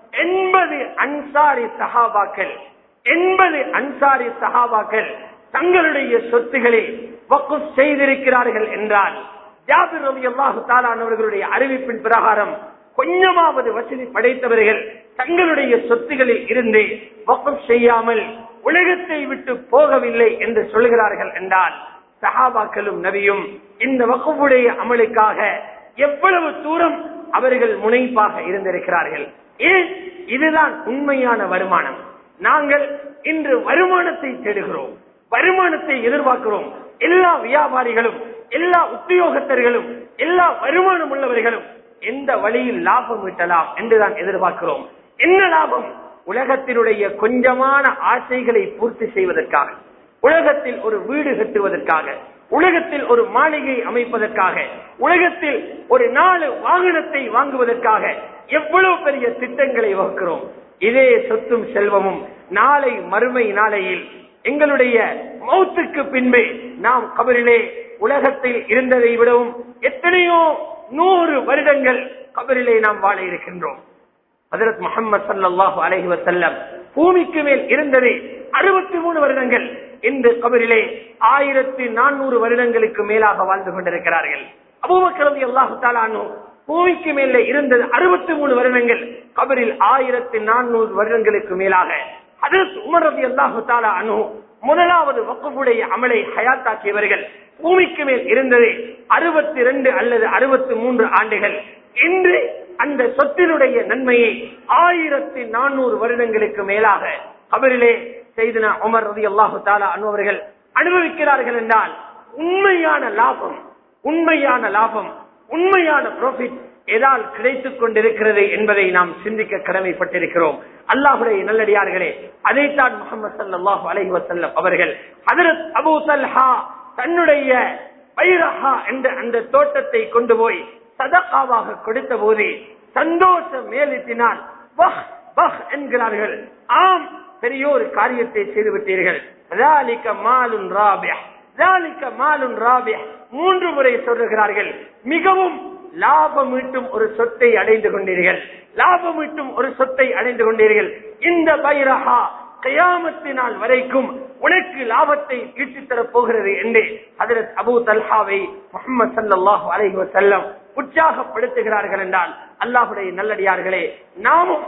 Speaker 2: எண்பது அன்சாரி சஹாபாக்கள் எண்பது அன்சாரி சஹாபாக்கள் தங்களுடைய சொத்துக்களை வக்குப் செய்திருக்கிறார்கள் என்றால் ஜாபிர் ரவி அல்லாஹு அவர்களுடைய அறிவிப்பின் பிரகாரம் கொஞ்சமாவது வசதி படைத்தவர்கள் தங்களுடைய சொத்துகளில் இருந்து வக்குப் செய்யாமல் உலகத்தை விட்டு போகவில்லை என்று சொல்கிறார்கள் என்றால் சஹாபாக்களும் நபியும் இந்த வகுப்புடைய அமலுக்காக எவ்வளவு தூரம் அவர்கள் முனைப்பாக இருந்திருக்கிறார்கள் ஏன் இதுதான் உண்மையான வருமானம் நாங்கள் இன்று வருமானத்தை தேடுகிறோம் வருமானத்தை எதிர்பார்க்கிறோம் எல்லா வியாபாரிகளும் எல்லா உத்தியோகத்தர்களும் எல்லா வருமானம் உள்ளவர்களும் எந்த வழியில் லாபம் ஈட்டலாம் என்றுதான் எதிர்பார்க்கிறோம் என்ன லாபம் உலகத்தினுடைய கொஞ்சமான ஆசைகளை பூர்த்தி செய்வதற்காக உலகத்தில் ஒரு வீடு கட்டுவதற்காக உலகத்தில் ஒரு மாளிகை அமைப்பதற்காக உலகத்தில் ஒரு நாலு வாகனத்தை வாங்குவதற்காக எவ்வளவு பெரிய திட்டங்களை வகுக்கிறோம் இதே சொத்தும் செல்வமும் நாளை மறுமை நாளையில் எங்களுடைய மௌத்துக்கு பின்பு நாம் கபரிலே உலகத்தில் இருந்ததை விடவும் எத்தனையோ நூறு வருடங்கள் கபரிலே நாம் வாழ இருக்கின்றோம் ஹதரத் முகமது சல்லாஹூ அலஹி வசல்லம் பூமிக்கு மேல் இருந்தது அறுபத்தி மூணு வருடங்கள் இந்த கபரிலே ஆயிரத்தி நானூறு வருடங்களுக்கு மேலாக வாழ்ந்து கொண்டிருக்கிறார்கள் அபூபக்கரதி அல்லாஹு தாலானு பூமிக்கு மேல இருந்தது அறுபத்தி மூணு வருடங்கள் கபரில் ஆயிரத்தி நானூறு வருடங்களுக்கு மேலாக ஹதரத் உமர் ரதி அல்லாஹு தாலா அனு முதலாவது வக்குடைய அமலை ஹயாத்தாக்கியவர்கள் பூமிக்கு மேல் இருந்தது அறுபத்தி ரெண்டு அல்லது அறுபத்தி மூன்று ஆண்டுகள் இன்று அந்த சொத்தினுடைய நன்மையை ஆயிரத்தி நானூறு வருடங்களுக்கு மேலாக கபரிலே செய்தன உமர் ரதி அல்லாஹு தாலா அனுவர்கள் அனுபவிக்கிறார்கள் என்றால் உண்மையான லாபம் உண்மையான லாபம் உண்மையான ப்ராஃபிட் எதால் கிடைத்துக் கொண்டிருக்கிறது என்பதை நாம் சிந்திக்க கடமைப்பட்டிருக்கிறோம் அல்லாஹுடைய நல்லடியார்களே அதைத்தான் முகமது சல்லாஹு அலைஹி வசல்லம் அவர்கள் ஹதரத் அபு சல்ஹா தன்னுடைய பைரஹா என்ற அந்த தோட்டத்தை கொண்டு போய் சதகாவாக கொடுத்த போது சந்தோஷம் மேலிட்டினால் வஹ் வஹ் என்கிறார்கள் ஆம் பெரிய ஒரு காரியத்தை செய்து விட்டீர்கள் மாலுன் மாலுன் மூன்று முறை சொல்லுகிறார்கள் மிகவும் லாபம் ஈட்டும் ஒரு சொத்தை அடைந்து கொண்டீர்கள் லாபம் ஈட்டும் ஒரு சொத்தை அடைந்து கொண்டீர்கள் இந்த பைரஹா கயாமத்தினால் வரைக்கும் உனக்கு லாபத்தை ஈட்டித் தரப் போகிறது என்று ஹதரத் அபு தல்ஹாவை முகமது சல்லாஹு அலைஹி வசல்லம் உற்சாகப்படுத்துகிறார்கள் என்றால் அல்லாஹுடைய நல்லடியார்களே நாமும்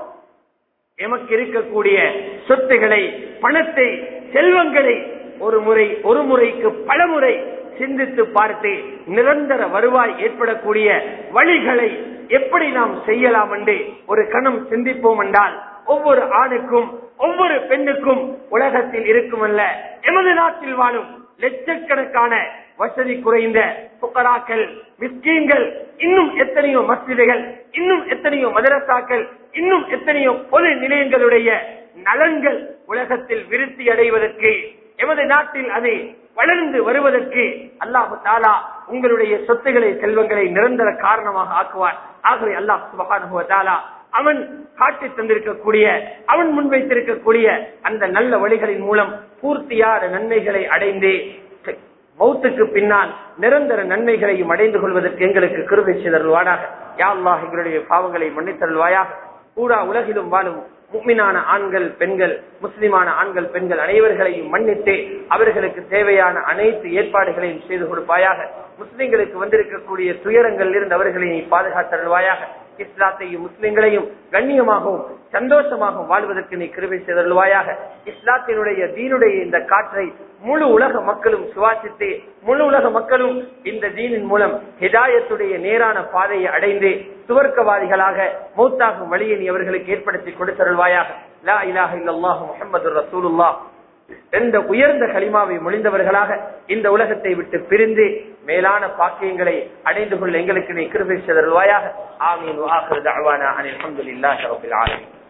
Speaker 2: எமக்கு இருக்கக்கூடிய சொத்துகளை பணத்தை செல்வங்களை ஒரு முறை ஒரு முறைக்கு பல முறை சிந்தித்து பார்த்து நிரந்தர வருவாய் ஏற்படக்கூடிய வழிகளை எப்படி நாம் செய்யலாம் என்று ஒரு கணம் சிந்திப்போம் என்றால் ஒவ்வொரு ஆணுக்கும் ஒவ்வொரு பெண்ணுக்கும் உலகத்தில் இருக்குமல்ல எமது நாட்டில் வாழும் லட்சக்கணக்கான வசதி குறைந்த புக்கராக்கள் மிஸ்கீன்கள் இன்னும் எத்தனையோ மஸ்ஜிதுகள் இன்னும் எத்தனையோ மதரசாக்கள் இன்னும் எத்தனையோ பொது நிலையங்களுடைய நலன்கள் உலகத்தில் விருத்தி அடைவதற்கு எமது நாட்டில் அது வளர்ந்து வருவதற்கு அல்லாஹு தாலா உங்களுடைய சொத்துக்களை செல்வங்களை நிரந்தர காரணமாக ஆக்குவார் ஆகவே அல்லாஹ் சுபகானுபவ தாலா அவன் காட்டி தந்திருக்கக்கூடிய அவன் முன்வைத்திருக்கக்கூடிய அந்த நல்ல வழிகளின் மூலம் பூர்த்தியான நன்மைகளை அடைந்து மௌத்துக்கு பின்னால் நிரந்தர நன்மைகளையும் அடைந்து கொள்வதற்கு எங்களுக்கு கிருபை செய்தருள்வானாக யா அல்லாஹ் எங்களுடைய பாவங்களை மன்னித்தருள்வாயாக பூரா உலகிலும் வாழும் முக்மினான ஆண்கள் பெண்கள் முஸ்லிமான ஆண்கள் பெண்கள் அனைவர்களையும் மன்னித்து அவர்களுக்கு தேவையான அனைத்து ஏற்பாடுகளையும் செய்து கொடுப்பாயாக முஸ்லிம்களுக்கு வந்திருக்கக்கூடிய துயரங்களில் இருந்து அவர்களை நீ பாதுகாத்தருள்வாயாக இஸ்லாத்தையும் முஸ்லிம்களையும் கண்ணியமாகவும் சந்தோஷமாகவும் வாழ்வதற்கு நீ கிருபை செய்தருள்வாயாக இஸ்லாத்தினுடைய தீனுடைய இந்த காற்றை முழு உலக மக்களும் சுவாசித்து முழு உலக மக்களும் இந்த தீனின் மூலம் ஹிதாயத்துடைய நேரான பாதையை அடைந்து சுவர்க்கவாதிகளாக மௌத்தாகும் வழியை நீ அவர்களுக்கு ஏற்படுத்தி கொடுத்தருள்வாயாக லா இலாஹ இல்லல்லாஹு முஹம்மது ரசூலுல்லாஹ் எந்த உயர்ந்த களிமாவை மொழிந்தவர்களாக இந்த உலகத்தை விட்டு பிரிந்து மேலான பாக்கியங்களை அடைந்து கொள்ள எங்களுக்கு நீ கிருபை செய்தருள்வாயாக ஆமீன் வாஹர் தஅவானா அனில் அல்ஹம்துலில்லாஹி ரப்பில் ஆலமீன்